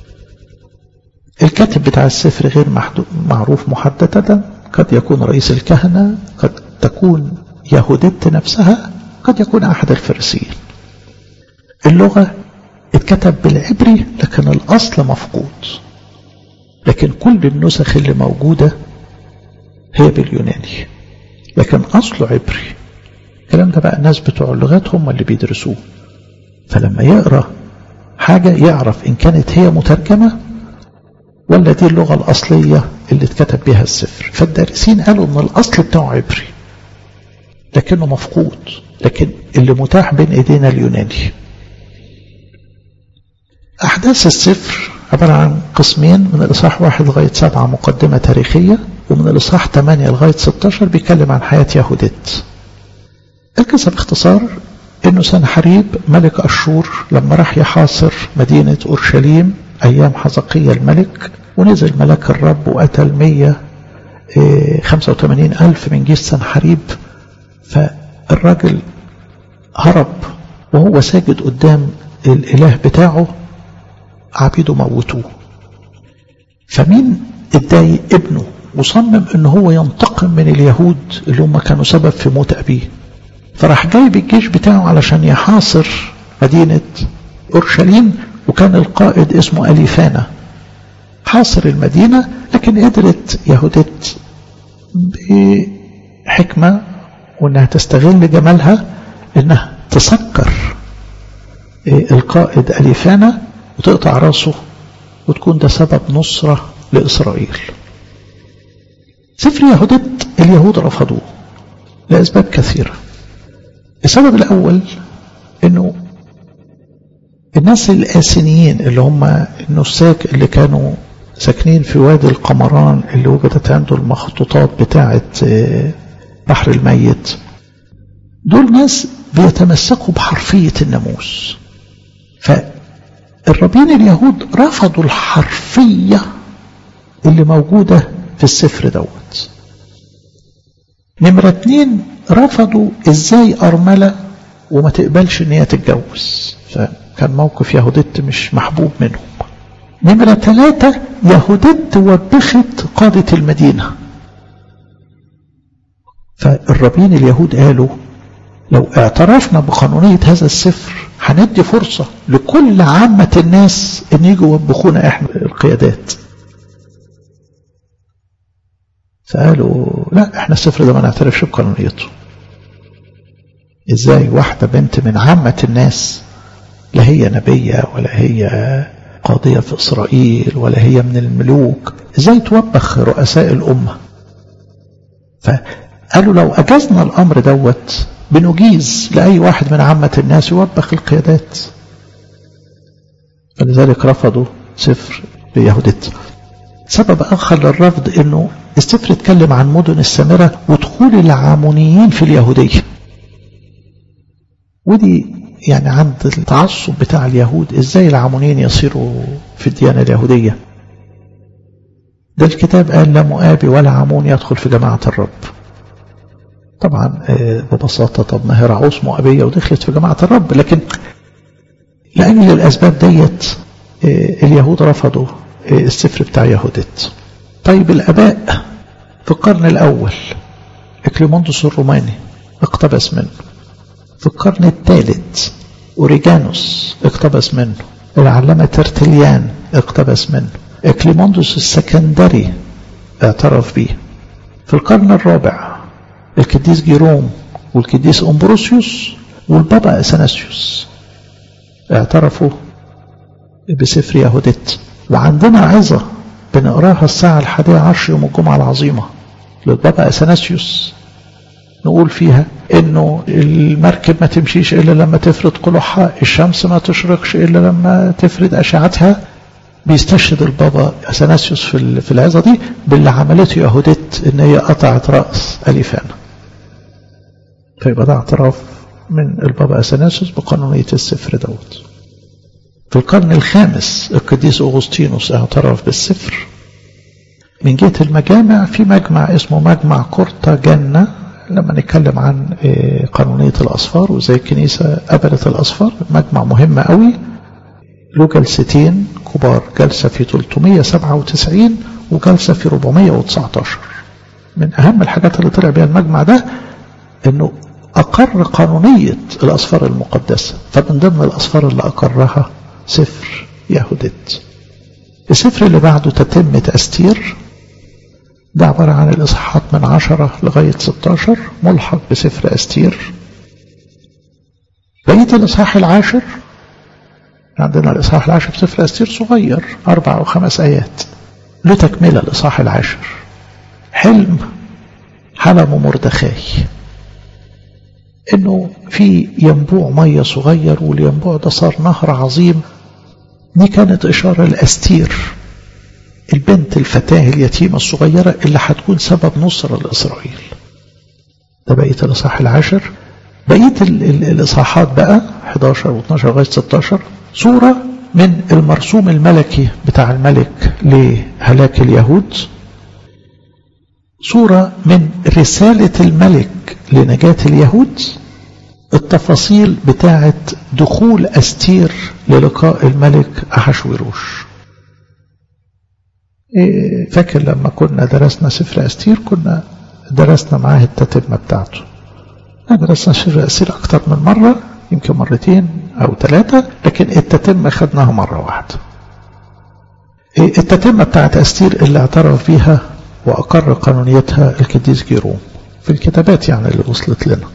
الكاتب بتاع السفر غير معروف محددة قد يكون رئيس الكهنة قد تكون يهودت نفسها قد يكون أحد الفريسيين اللغة اتكتب بالعبري لكن الأصل مفقود لكن كل النسخ اللي موجودة هي باليوناني لكن أصله عبري الكلام ده بقى الناس بتوع اللغات هم اللي بيدرسوه فلما يقرأ حاجة يعرف إن كانت هي مترجمة ولا دي اللغة الأصلية اللي اتكتب بها السفر فالدارسين قالوا إن الأصل بتاعه عبري لكنه مفقود لكن اللي متاح بين إيدينا اليوناني أحداث السفر عبارة عن قسمين من الإصحاح واحد لغاية سبعة مقدمة تاريخية ومن الإصحاح ثمانية لغاية 16 بيتكلم عن حياة يهودت القصة باختصار انه سنحريب ملك اشور لما راح يحاصر مدينة اورشليم ايام حزقية الملك ونزل ملك الرب وقتل 185 الف من جيش سنحريب فالراجل هرب وهو ساجد قدام الاله بتاعه عبيده موتوه فمين اتضايق ابنه وصمم ان هو ينتقم من اليهود اللي هم كانوا سبب في موت ابيه فراح جايب الجيش بتاعه علشان يحاصر مدينة أورشليم وكان القائد اسمه أليفانا حاصر المدينة لكن قدرت يهودت بحكمة وانها تستغل جمالها انها تسكر القائد أليفانا وتقطع راسه وتكون ده سبب نصرة لإسرائيل سفر يهودت اليهود رفضوه لأسباب كثيرة السبب الأول أنه الناس الآسنيين اللي هم النساك اللي كانوا ساكنين في وادي القمران اللي وجدت عنده المخطوطات بتاعة بحر الميت دول ناس بيتمسكوا بحرفية الناموس فالربين اليهود رفضوا الحرفية اللي موجودة في السفر دوت نمرة اتنين رفضوا ازاي أرملة وما تقبلش ان هي تتجوز فكان موقف يهودت مش محبوب منهم نمرة ثلاثة يهودت وبخت قادة المدينة فالربين اليهود قالوا لو اعترفنا بقانونية هذا السفر هندي فرصة لكل عامة الناس ان يجوا يوبخونا احنا القيادات فقالوا لا احنا السفر ده ما نعترفش بقانونيته ازاي واحدة بنت من عامة الناس لا هي نبية ولا هي قاضية في إسرائيل ولا هي من الملوك ازاي توبخ رؤساء الأمة فقالوا لو أجزنا الأمر دوت بنجيز لأي واحد من عامة الناس يوبخ القيادات فلذلك رفضوا سفر ليهودت سبب آخر للرفض أنه السفر اتكلم عن مدن السامرة ودخول العامونيين في اليهودية ودي يعني عند التعصب بتاع اليهود ازاي العامونيين يصيروا في الديانة اليهودية ده الكتاب قال لا مؤابي ولا عامون يدخل في جماعة الرب طبعا ببساطة طب ما هي رعوس مؤابية ودخلت في جماعة الرب لكن لأجل الأسباب ديت اليهود رفضوا السفر بتاع يهودت طيب الأباء في القرن الأول إكليموندوس الروماني اقتبس منه في القرن الثالث أوريجانوس اقتبس منه العلامة ترتليان اقتبس منه إكليموندوس السكندري اعترف به في القرن الرابع القديس جيروم والقديس أمبروسيوس والبابا أثناسيوس اعترفوا بسفر يهودت وعندنا عظة بنقراها الساعة الحادية عشر يوم الجمعة العظيمة للبابا أثناسيوس نقول فيها انه المركب ما تمشيش الا لما تفرد قلوعها الشمس ما تشرقش الا لما تفرد اشعتها بيستشهد البابا اثناسيوس في في العظه دي باللي عملته يهودت ان هي قطعت راس اليفان فيبقى ده اعتراف من البابا اثناسيوس بقانونيه السفر دوت في القرن الخامس القديس اغسطينوس اعترف بالسفر من جهه المجامع في مجمع اسمه مجمع كورتا جنه لما نتكلم عن قانونية الأصفار وزي الكنيسة قبلت الأصفار مجمع مهم قوي له جلستين كبار جلسة في 397 وجلسة في 419 من أهم الحاجات اللي طلع بها المجمع ده أنه أقر قانونية الأصفار المقدسة فمن ضمن الأصفار اللي أقرها سفر يهودت السفر اللي بعده تتمة أستير ده عبارة عن الإصحاحات من عشرة لغاية 16 ملحق بسفر أستير بقية الإصحاح العاشر عندنا الإصحاح العاشر في سفر أستير صغير أربع أو خمس آيات له تكملة الإصحاح العاشر حلم حلم مردخاي إنه في ينبوع مية صغير والينبوع ده صار نهر عظيم دي كانت إشارة لأستير البنت الفتاة اليتيمة الصغيرة اللي هتكون سبب نصرة لإسرائيل ده بقية الإصحاح العاشر بقية الإصحاحات بقى 11 و12 لغاية 16 صورة من المرسوم الملكي بتاع الملك لهلاك اليهود صورة من رسالة الملك لنجاة اليهود التفاصيل بتاعة دخول أستير للقاء الملك أحشوروش فاكر لما كنا درسنا سفر أستير كنا درسنا معاه التتمة بتاعته درسنا سفر أستير أكتر من مرة يمكن مرتين أو ثلاثة لكن التتمة خدناها مرة واحدة التتمة بتاعت أستير اللي اعترف بيها وأقر قانونيتها القديس جيروم في الكتابات يعني اللي وصلت لنا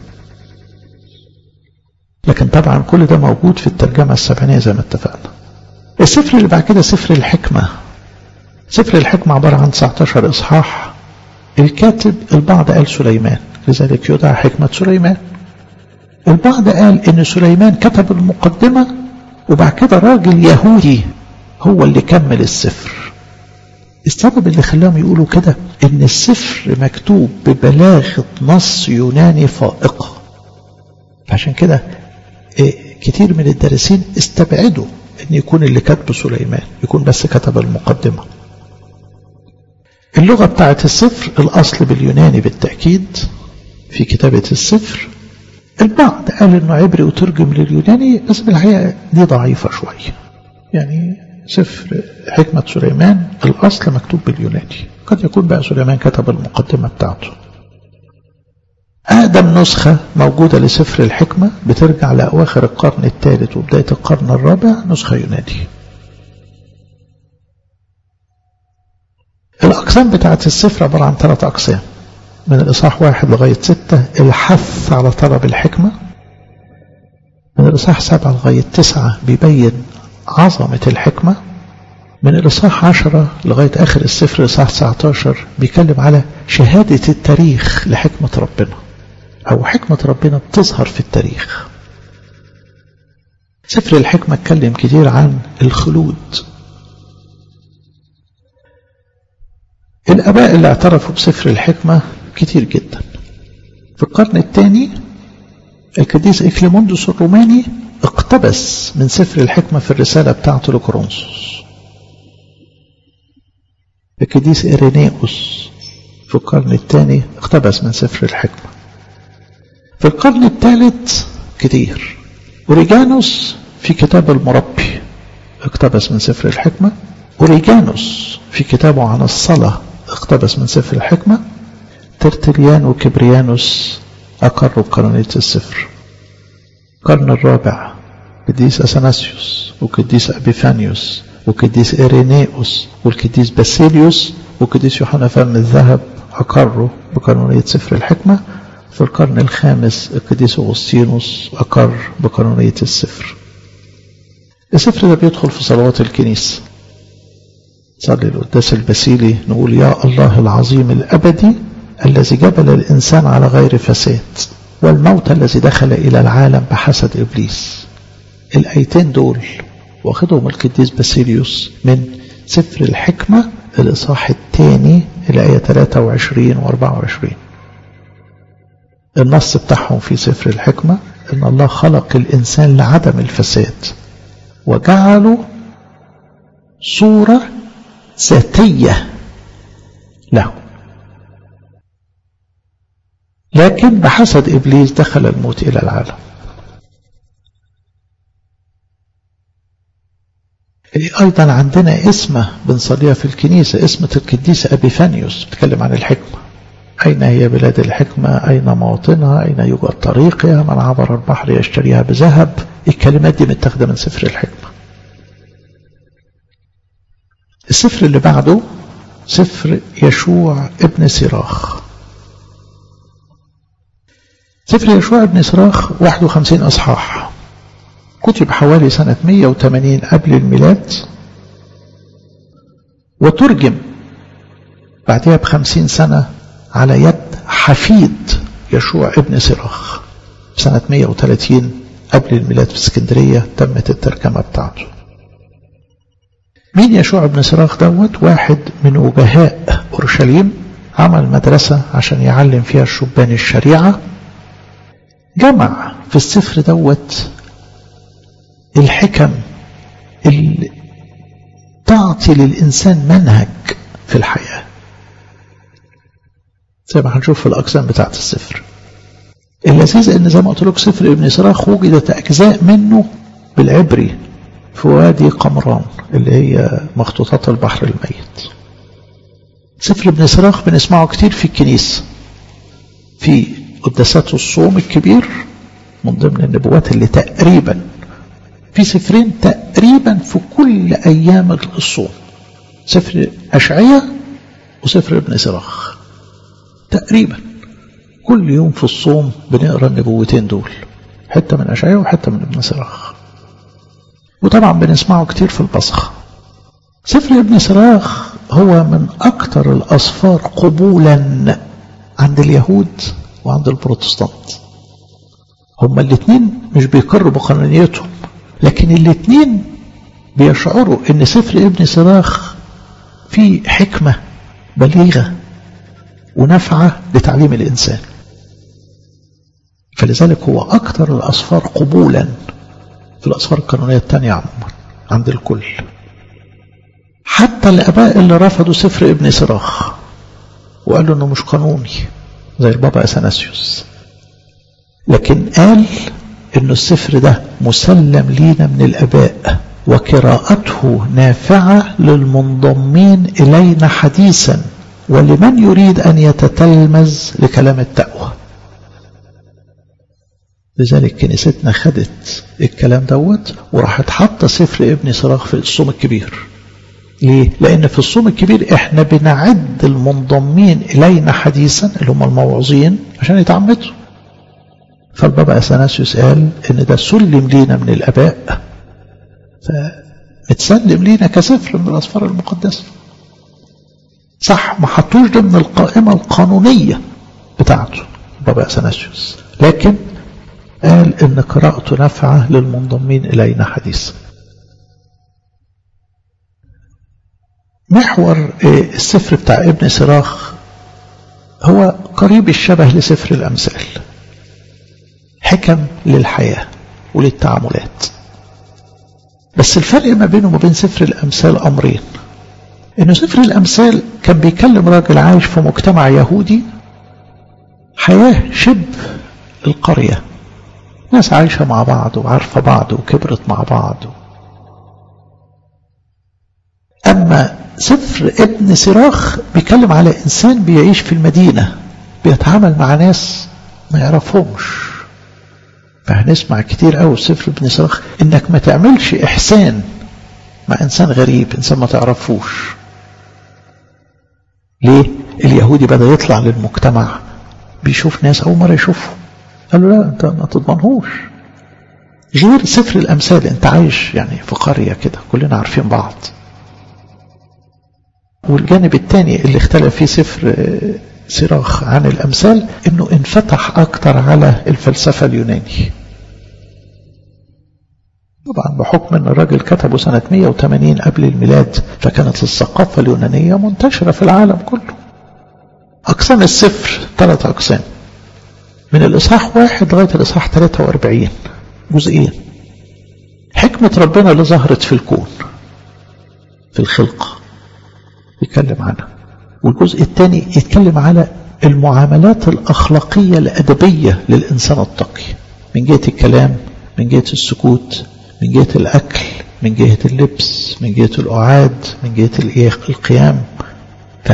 لكن طبعا كل ده موجود في الترجمة السبعينية زي ما اتفقنا السفر اللي بعد كده سفر الحكمة سفر الحكمة عبارة عن 19 إصحاح الكاتب البعض قال سليمان لذلك يدعى حكمة سليمان البعض قال إن سليمان كتب المقدمة وبعد كده راجل يهودي هو اللي كمل السفر السبب اللي خلاهم يقولوا كده إن السفر مكتوب ببلاغة نص يوناني فائقة عشان كده كتير من الدارسين استبعدوا ان يكون اللي كاتبه سليمان يكون بس كتب المقدمه اللغة بتاعت السفر الأصل باليوناني بالتأكيد في كتابة السفر البعض قال انه عبري وترجم لليوناني بس بالحقيقة دي ضعيفة شوية يعني سفر حكمة سليمان الأصل مكتوب باليوناني قد يكون بقى سليمان كتب المقدمة بتاعته أقدم نسخة موجودة لسفر الحكمة بترجع لأواخر القرن الثالث وبداية القرن الرابع نسخة يوناني الأقسام بتاعت السفر عبارة عن ثلاث أقسام من الإصحاح واحد لغاية ستة الحث على طلب الحكمة من الإصحاح سبعة لغاية تسعة بيبين عظمة الحكمة من الإصحاح عشرة لغاية آخر السفر الإصحاح 19 بيتكلم على شهادة التاريخ لحكمة ربنا أو حكمة ربنا بتظهر في التاريخ سفر الحكمة اتكلم كتير عن الخلود الآباء اللي اعترفوا بسفر الحكمة كتير جدا في القرن الثاني القديس إكليموندوس الروماني اقتبس من سفر الحكمة في الرسالة بتاعته لكورنثوس القديس إيرينيوس في القرن الثاني اقتبس من سفر الحكمة في القرن الثالث كتير أوريجانوس في كتاب المربي اقتبس من سفر الحكمة أوريجانوس في كتابه عن الصلاة اقتبس من سفر الحكمة ترتليان وكبريانوس أقروا بقانونية السفر القرن الرابع قديس أثناسيوس وقديس أبيفانيوس وقديس إيرينيوس والقديس باسيليوس وقديس يوحنا فم الذهب أقروا بقانونية سفر الحكمة في القرن الخامس القديس أغسطينوس أقر بقانونية السفر السفر ده بيدخل في صلوات الكنيسة صلي القداس البسيلي نقول يا الله العظيم الأبدي الذي جبل الإنسان على غير فساد والموت الذي دخل إلى العالم بحسد إبليس الآيتين دول واخدهم القديس باسيليوس من سفر الحكمة الإصحاح الثاني الآية 23 و 24 النص بتاعهم في سفر الحكمة إن الله خلق الإنسان لعدم الفساد وجعله صورة ذاتية له لكن بحسد إبليس دخل الموت إلى العالم أيضا عندنا اسمة بنصليها في الكنيسة اسمة القديسة أبيفانيوس بتكلم عن الحكمة أين هي بلاد الحكمة أين مواطنها أين يوجد طريقها من عبر البحر يشتريها بذهب الكلمات دي متاخدة من سفر الحكمة السفر اللي بعده سفر يشوع ابن سراخ سفر يشوع ابن سراخ 51 أصحاح كتب حوالي سنة 180 قبل الميلاد وترجم بعدها بخمسين سنة على يد حفيد يشوع ابن سراخ سنة 130 قبل الميلاد في اسكندرية تمت الترجمة بتاعته مين يشوع ابن سراخ دوت واحد من وجهاء أورشليم عمل مدرسة عشان يعلم فيها الشبان الشريعة جمع في السفر دوت الحكم اللي تعطي للإنسان منهج في الحياة زي ما هنشوف في الأقسام بتاعت السفر اللذيذ ان زي ما قلت لك سفر ابن سراخ وجدت أجزاء منه بالعبري في وادي قمران اللي هي مخطوطات البحر الميت سفر ابن سراخ بنسمعه كتير في الكنيسة في قداسات الصوم الكبير من ضمن النبوات اللي تقريبا في سفرين تقريبا في كل أيام الصوم سفر أشعية وسفر ابن سراخ تقريبا كل يوم في الصوم بنقرا النبوتين دول حتة من أشعية وحتة من ابن سراخ وطبعا بنسمعه كتير في البصخ سفر ابن سراخ هو من أكثر الأسفار قبولا عند اليهود وعند البروتستانت هما الاثنين مش بيقروا بقانونيتهم لكن الاثنين بيشعروا ان سفر ابن سراخ فيه حكمة بليغة ونفعة لتعليم الإنسان فلذلك هو أكثر الأسفار قبولا في الأسفار القانونية الثانية عموما عند الكل حتى الآباء اللي رفضوا سفر ابن سراخ وقالوا انه مش قانوني زي البابا اثناسيوس لكن قال انه السفر ده مسلم لينا من الاباء وقراءته نافعة للمنضمين الينا حديثا ولمن يريد ان يتتلمذ لكلام التقوى لذلك كنيستنا خدت الكلام دوت وراحت حاطه سفر ابن سراخ في الصوم الكبير ليه؟ لأن في الصوم الكبير احنا بنعد المنضمين إلينا حديثا اللي هم الموعظين عشان يتعمدوا فالبابا أثناسيوس قال إن ده سلم لينا من الآباء فمتسلم لينا كسفر من الأسفار المقدسة صح ما حطوش ضمن القائمة القانونية بتاعته بابا أثناسيوس لكن قال إن قراءته نافعة للمنضمين إلينا حديثا محور السفر بتاع ابن سراخ هو قريب الشبه لسفر الأمثال حكم للحياة وللتعاملات بس الفرق ما بينه وبين سفر الأمثال أمرين إنه سفر الأمثال كان بيكلم راجل عايش في مجتمع يهودي حياة شبه القرية ناس عايشة مع بعض وعارفة بعض وكبرت مع بعض أما سفر ابن سراخ بيتكلم على إنسان بيعيش في المدينة بيتعامل مع ناس ما يعرفهمش فهنسمع كتير قوي سفر ابن سراخ إنك ما تعملش إحسان مع إنسان غريب إنسان ما تعرفوش ليه اليهودي بدأ يطلع للمجتمع بيشوف ناس أول مرة يشوفه قال له لا أنت ما تضمنهوش غير سفر الأمثال أنت عايش يعني في قرية كده كلنا عارفين بعض والجانب الثاني اللي اختلف فيه سفر صراخ عن الأمثال أنه انفتح أكتر على الفلسفة اليوناني طبعا بحكم أن الراجل كتبه سنة 180 قبل الميلاد فكانت الثقافة اليونانية منتشرة في العالم كله أقسام السفر ثلاث أقسام من الإصحاح واحد لغاية الإصحاح 43 جزئين حكمة ربنا اللي ظهرت في الكون في الخلقة يتكلم عنها والجزء الثاني يتكلم على المعاملات الأخلاقية الأدبية للإنسان التقي من جهة الكلام من جهة السكوت من جهة الأكل من جهة اللبس من جهة الأعاد من جهة القيام ف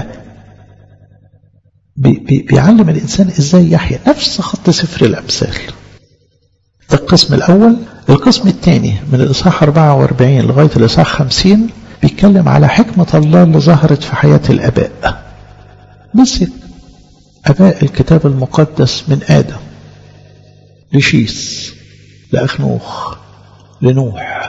بيعلم الإنسان إزاي يحيا نفس خط سفر الأمثال ده القسم الأول القسم الثاني من الإصحاح 44 لغاية الإصحاح 50 بيتكلم على حكمة الله اللي ظهرت في حياة الأباء مسك أباء الكتاب المقدس من آدم لشيس لأخنوخ لنوح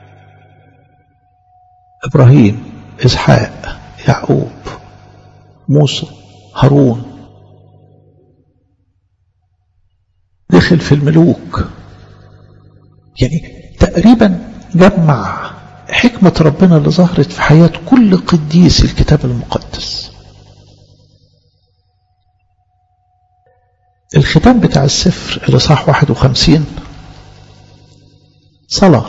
إبراهيم إسحاق يعقوب موسى هارون دخل في الملوك يعني تقريبا جمع حكمة ربنا اللي ظهرت في حياة كل قديس الكتاب المقدس الختام بتاع السفر الإصحاح 51 صلاة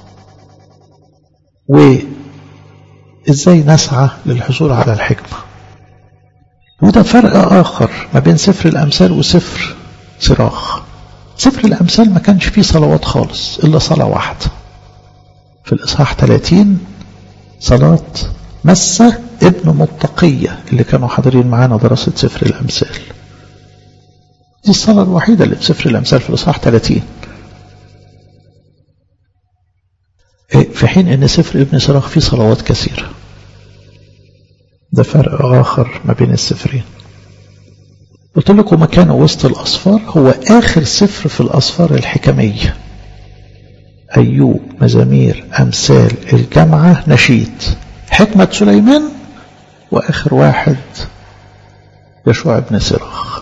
وإزاي نسعى للحصول على الحكمة وده فرق آخر ما بين سفر الأمثال وسفر صراخ سفر الأمثال ما كانش فيه صلوات خالص إلا صلاة واحدة في الإصحاح 30 صلاة مسة ابن متقية اللي كانوا حاضرين معانا دراسة سفر الأمثال دي الصلاة الوحيدة اللي في سفر الأمثال في الإصحاح 30 في حين أن سفر ابن سراخ فيه صلوات كثيرة ده فرق آخر ما بين السفرين قلت لكم مكانه وسط الأصفار هو آخر سفر في الأصفار الحكمية أيوب مزامير أمثال الجامعة نشيد حكمة سليمان وآخر واحد يشوع بن سراخ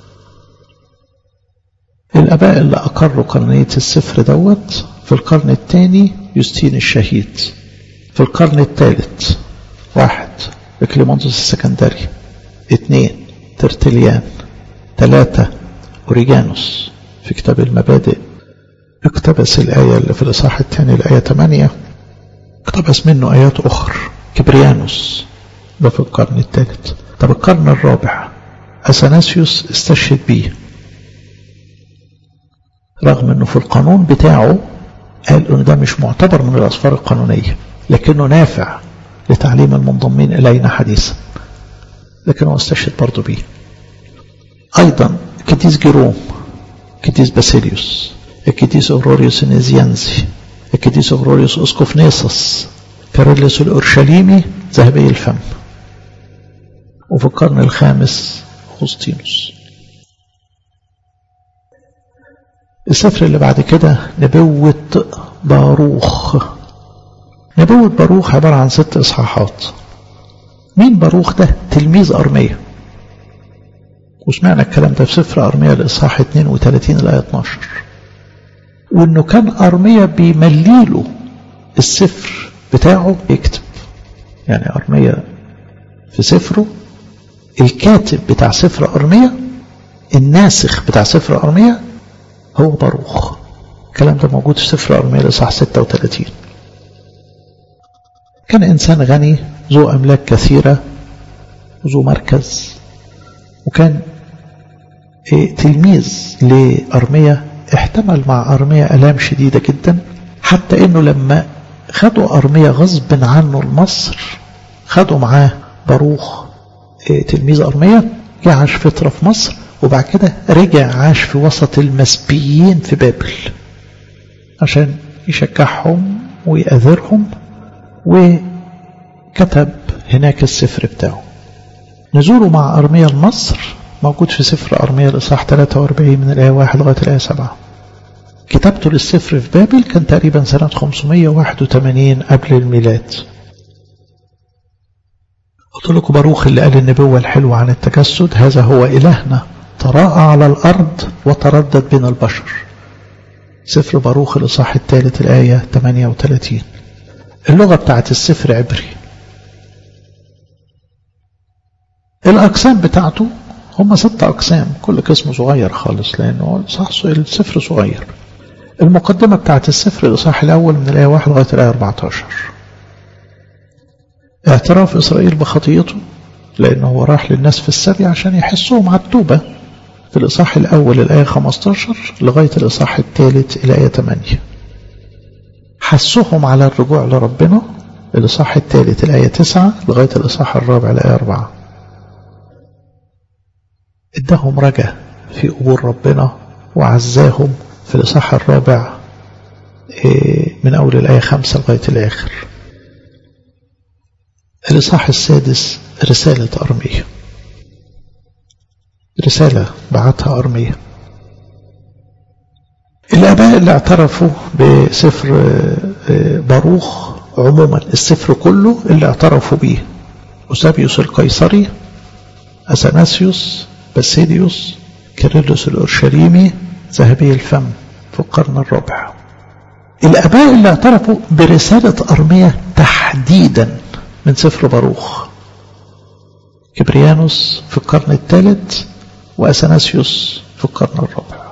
الآباء اللي أقروا قرنية السفر دوت في القرن الثاني يوستين الشهيد في القرن الثالث واحد إكليموندوس السكندري اثنين ترتليان ثلاثة أوريجانوس في كتاب المبادئ اقتبس الآية اللي في الإصحاح الثاني الآية 8 اقتبس منه آيات أخرى كبريانوس ده في القرن الثالث طب القرن الرابع أثناسيوس استشهد بيه رغم انه في القانون بتاعه قال انه ده مش معتبر من الأسفار القانونية لكنه نافع لتعليم المنضمين إلينا حديثا لكنه استشهد برضه بيه أيضا كديس جيروم كديس باسيليوس الكديس أوروريوس النزيانزي الكديس أوروريوس أسقف نيسوس كارلس الأورشليمي ذهبي الفم وفي القرن الخامس أغسطينوس السفر اللي بعد كده نبوة باروخ نبوة باروخ عبارة عن ست إصحاحات مين باروخ ده تلميذ أرمية وسمعنا الكلام ده في سفر أرمية الإصحاح 32 الآية 12 وإنه كان أرمية بيمليله السفر بتاعه يكتب يعني أرمية في سفره الكاتب بتاع سفر أرمية الناسخ بتاع سفر أرمية هو باروخ الكلام ده موجود في سفر أرمية الإصحاح 36 كان إنسان غني ذو أملاك كثيرة وذو مركز وكان تلميذ لأرمية احتمل مع أرمية ألام شديدة جدا حتى إنه لما خدوا أرمية غصب عنه لمصر خدوا معاه باروخ تلميذ أرمية جه عاش فترة في مصر وبعد كده رجع عاش في وسط المسبيين في بابل عشان يشجعهم ويأذرهم وكتب هناك السفر بتاعه نزوله مع أرمية لمصر موجود في سفر أرميا الإصحاح 43 من الآية 1 لغاية الآية 7 كتابته للسفر في بابل كان تقريبا سنة 581 قبل الميلاد قلت لكم باروخ اللي قال النبوة الحلوة عن التجسد هذا هو إلهنا تراءى على الأرض وتردد بين البشر سفر باروخ الإصحاح الثالث الآية 38 اللغة بتاعت السفر عبري الأقسام بتاعته هم ست أقسام كل قسم صغير خالص لأنه صح السفر صغير المقدمة بتاعت السفر الإصحاح الأول من الآية 1 لغاية الآية 14 اعتراف إسرائيل بخطيته لأنه هو راح للناس في السبي عشان يحسوهم على التوبة في الإصحاح الأول الآية 15 لغاية الإصحاح الثالث الآية 8 حسهم على الرجوع لربنا الإصحاح الثالث الآية 9 لغاية الإصحاح الرابع الآية 4 ادهم رجا في قبول ربنا وعزاهم في الإصحاح الرابع من أول الآية 5 لغاية الآخر الإصحاح السادس رسالة أرمية رسالة بعتها أرمية الآباء اللي اعترفوا بسفر باروخ عموما السفر كله اللي اعترفوا به أوسابيوس القيصري أثناسيوس باسيديوس كيرلس الأورشليمي ذهبي الفم في القرن الرابع الآباء اللي اعترفوا برسالة أرمية تحديدا من سفر باروخ كبريانوس في القرن الثالث وأثناسيوس في القرن الرابع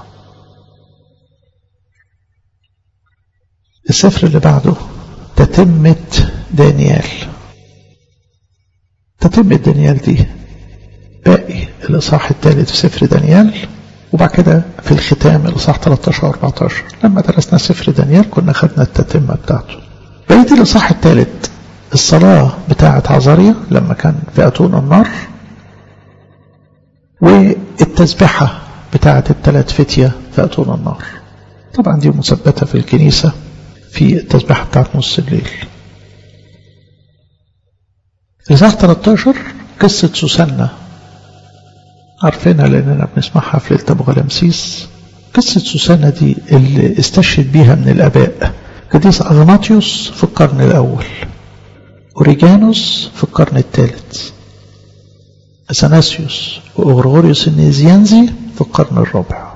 السفر اللي بعده تتمة دانيال تتمة دانيال دي باقي الإصحاح الثالث في سفر دانيال وبعد كده في الختام الإصحاح 13 و 14 لما درسنا سفر دانيال كنا خدنا التتمة بتاعته بقية الإصحاح الثالث الصلاة بتاعة عزاريا لما كان في أتون النار والتسبحة بتاعة الثلاث فتية في أتون النار طبعا دي مثبتة في الكنيسة في التسبحة بتاعة نص الليل الإصحاح 13 قصة سوسنة عارفينها لأننا بنسمعها في ليلة أبو غلامسيس قصة سوسنة دي اللي استشهد بيها من الآباء قديس أغناطيوس في القرن الأول أوريجانوس في القرن الثالث أثناسيوس وأغرغوريوس النيزيانزي في القرن الرابع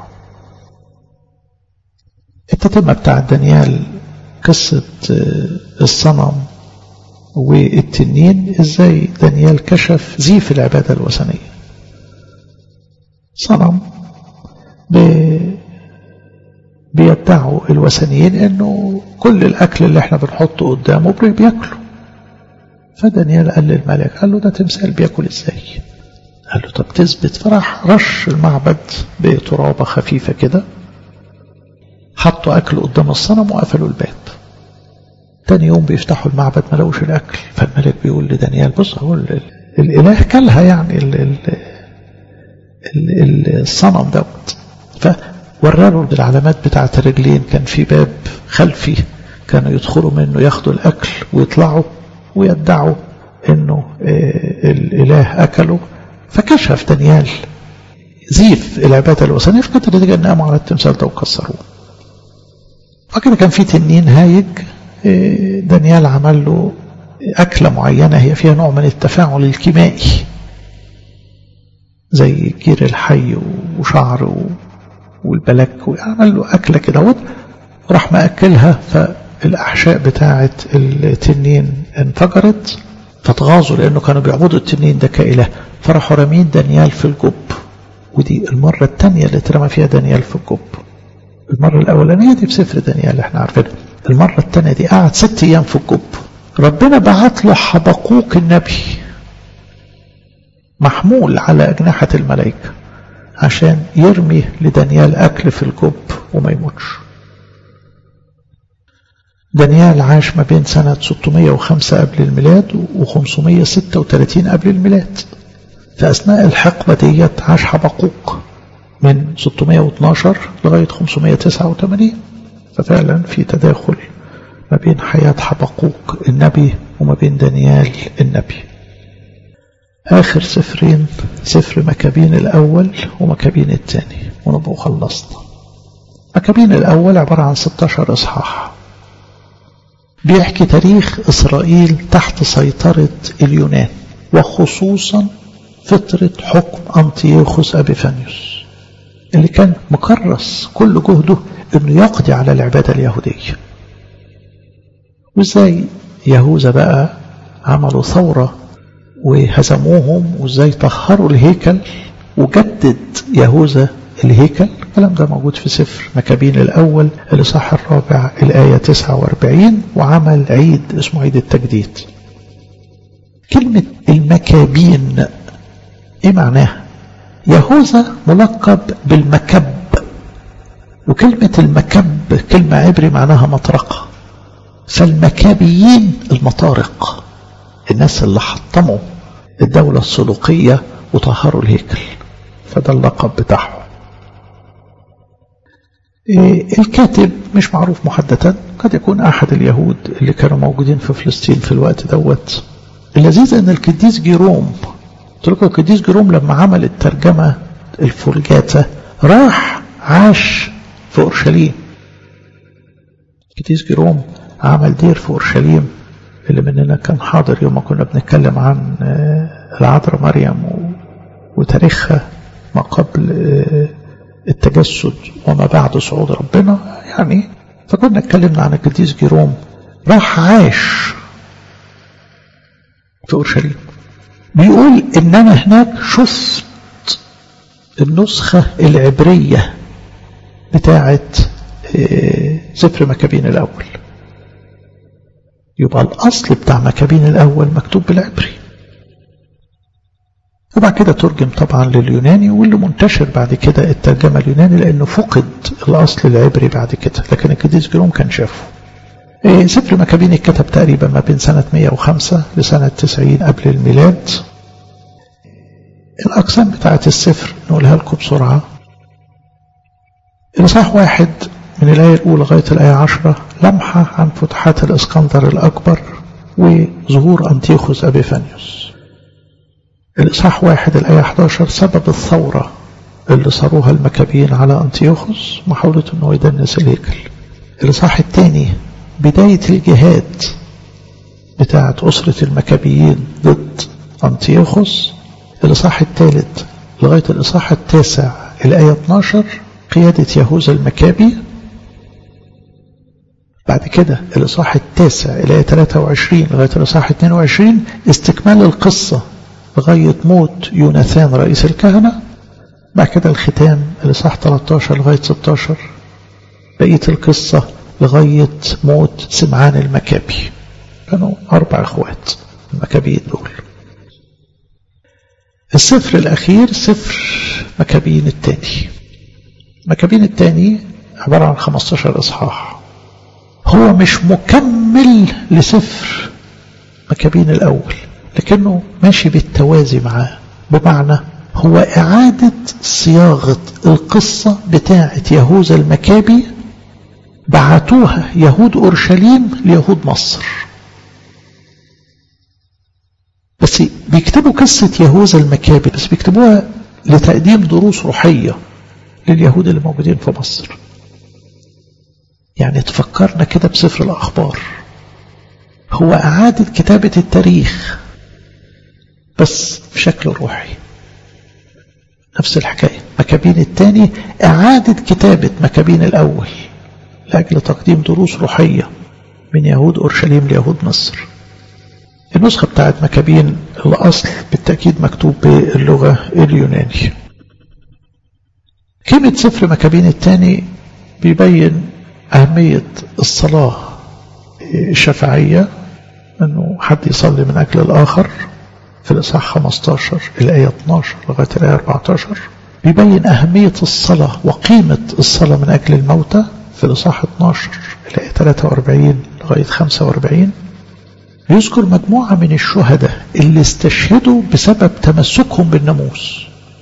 التتمة بتاع دانيال قصة الصنم والتنين ازاي دانيال كشف زيف العبادة الوثنية صنم بيدعوا الوثنيين انه كل الاكل اللي احنا بنحطه قدامه بياكله فدانيال قال للملك قال له ده تمثال بياكل ازاي قال له طب تثبت فراح رش المعبد بترابه خفيفه كده حطوا اكل قدام الصنم وقفلوا الباب تاني يوم بيفتحوا المعبد ما لقوش الاكل فالملك بيقول لدانيال بص هو الاله كلها يعني ال ال ال الصنم دوت فوراله بالعلامات بتاعه الرجلين كان في باب خلفي كانوا يدخلوا منه ياخدوا الاكل ويطلعوا ويدعوا انه الاله اكله فكشف دانيال زيف العباده الوثنيه فكانت النتيجه ان قاموا على التمثال ده وكسروه فكده كان في تنين هايج دانيال عمل له أكلة معينة هي فيها نوع من التفاعل الكيميائي زي كير الحي وشعر والبلك عمل له أكلة كده وراح مأكلها فالأحشاء بتاعة التنين انفجرت فاتغاظوا لأنه كانوا بيعبدوا التنين ده كإله فراحوا رامين دانيال في الجب ودي المرة الثانية اللي اترمى فيها دانيال في الجب المرة الأولانية دي في سفر دانيال احنا عارفينها المرة الثانية دي قعد ست أيام في الجب ربنا بعت له حبقوق النبي محمول على أجنحة الملائكة عشان يرمي لدانيال أكل في الجب وما يموتش دانيال عاش ما بين سنة 605 قبل الميلاد و 536 قبل الميلاد في أثناء الحقبة ديت عاش حبقوق من 612 لغاية 589 ففعلا في تداخل ما بين حياة حبقوق النبي وما بين دانيال النبي آخر سفرين سفر مكابين الأول ومكابين الثاني ونبقى خلصنا مكابين الأول عبارة عن 16 إصحاح بيحكي تاريخ إسرائيل تحت سيطرة اليونان وخصوصا فترة حكم أنطيوخوس أبيفانيوس اللي كان مكرس كل جهده انه يقضي على العبادة اليهودية وازاي يهوذا بقى عملوا ثورة وهزموهم وازاي طهروا الهيكل وجدد يهوذا الهيكل الكلام ده موجود في سفر مكابين الأول الإصحاح الرابع الآية 49 وعمل عيد اسمه عيد التجديد كلمة المكابين ايه معناها يهوذا ملقب بالمكب وكلمة المكب كلمة عبري معناها مطرقة فالمكابيين المطارق الناس اللي حطموا الدولة السلوقية وطهروا الهيكل فده اللقب بتاعهم الكاتب مش معروف محددا قد يكون أحد اليهود اللي كانوا موجودين في فلسطين في الوقت دوت اللذيذ أن القديس جيروم قلت لكم القديس جيروم لما عمل الترجمة الفولجاتا راح عاش في أورشليم القديس جيروم عمل دير في أورشليم اللي مننا كان حاضر يوم ما كنا بنتكلم عن العذراء مريم وتاريخها ما قبل التجسد وما بعد صعود ربنا يعني فكنا اتكلمنا عن القديس جيروم راح عاش في أورشليم بيقول إن أنا هناك شفت النسخة العبرية بتاعة سفر مكابين الأول يبقى الأصل بتاع مكابين الأول مكتوب بالعبري وبعد كده ترجم طبعا لليوناني واللي منتشر بعد كده الترجمة اليوناني لأنه فقد الأصل العبري بعد كده لكن القديس جيروم كان شافه سفر مكابين اتكتب تقريبا ما بين سنة 105 لسنة 90 قبل الميلاد الأقسام بتاعت السفر نقولها لكم بسرعة الإصحاح واحد من الآية الأولى لغاية الآية عشرة لمحة عن فتوحات الإسكندر الأكبر وظهور أنتيوخوس أبيفانيوس الإصحاح واحد الآية 11 سبب الثورة اللي صاروها المكابين على أنتيوخوس محاولة أنه يدنس الهيكل الإصحاح الثاني بداية الجهاد بتاعة أسرة المكابيين ضد أنتيوخوس الإصحاح الثالث لغاية الإصحاح التاسع الآية 12 قيادة يهوذا المكابي بعد كده الإصحاح التاسع الآية 23 لغاية الإصحاح 22 استكمال القصة لغاية موت يوناثان رئيس الكهنة بعد كده الختام الإصحاح 13 لغاية 16 بقية القصة لغاية موت سمعان المكابي كانوا أربع إخوات المكابيين دول السفر الأخير سفر مكابين الثاني مكابين الثاني عبارة عن 15 إصحاح هو مش مكمل لسفر مكابين الأول لكنه ماشي بالتوازي معاه بمعنى هو إعادة صياغة القصة بتاعة يهوذا المكابي بعتوها يهود أورشليم ليهود مصر بس بيكتبوا قصة يهوذا المكابي بس بيكتبوها لتقديم دروس روحية لليهود اللي موجودين في مصر يعني تفكرنا كده بسفر الأخبار هو إعادة كتابة التاريخ بس بشكل روحي نفس الحكاية مكابين الثاني إعادة كتابة مكابين الأول لأجل تقديم دروس روحية من يهود أورشليم ليهود مصر النسخة بتاعت مكابين الأصل بالتأكيد مكتوب باللغة اليونانية كلمة سفر مكابين الثاني بيبين أهمية الصلاة الشفاعية أنه حد يصلي من أجل الآخر في الإصحاح 15 الآية 12 لغاية الآية 14 بيبين أهمية الصلاة وقيمة الصلاة من أجل الموتى في الإصحاح 12 الآية 43 لغاية 45 يذكر مجموعة من الشهداء اللي استشهدوا بسبب تمسكهم بالناموس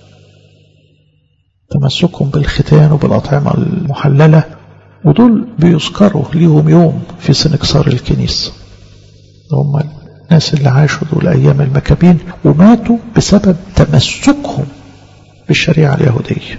تمسكهم بالختان وبالأطعمة المحللة ودول بيذكروا ليهم يوم في سنكسار الكنيسة هم الناس اللي عاشوا دول أيام المكابين وماتوا بسبب تمسكهم بالشريعة اليهودية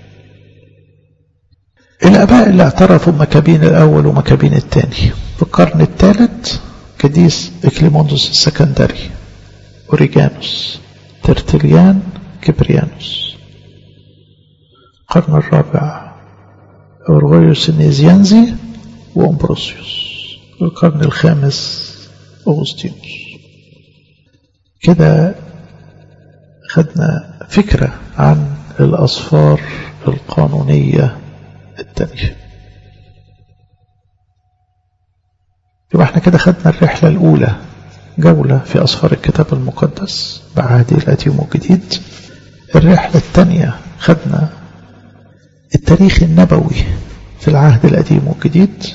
الآباء اللي اعترفوا بمكابين الأول ومكابين الثاني في القرن الثالث قديس إكليموندوس السكندري أوريجانوس ترتليان كبريانوس القرن الرابع أورغويوس النيزيانزي وأمبروسيوس القرن الخامس أغسطينوس كده خدنا فكرة عن الأصفار القانونية التانية يبقى احنا كده خدنا الرحلة الأولى جولة في أصفار الكتاب المقدس بعهده القديم والجديد الرحلة الثانية خدنا التاريخ النبوي في العهد القديم والجديد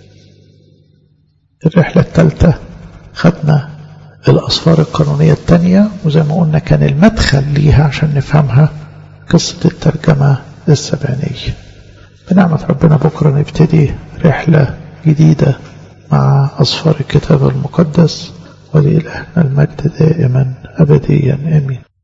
الرحلة الثالثة خدنا الأصفار القانونية الثانية وزي ما قلنا كان المدخل ليها عشان نفهمها قصة الترجمة السبعينية بنعمة ربنا بكرة نبتدي رحلة جديدة مع أصفار الكتاب المقدس ولإلهنا المجد دائما أبديا آمين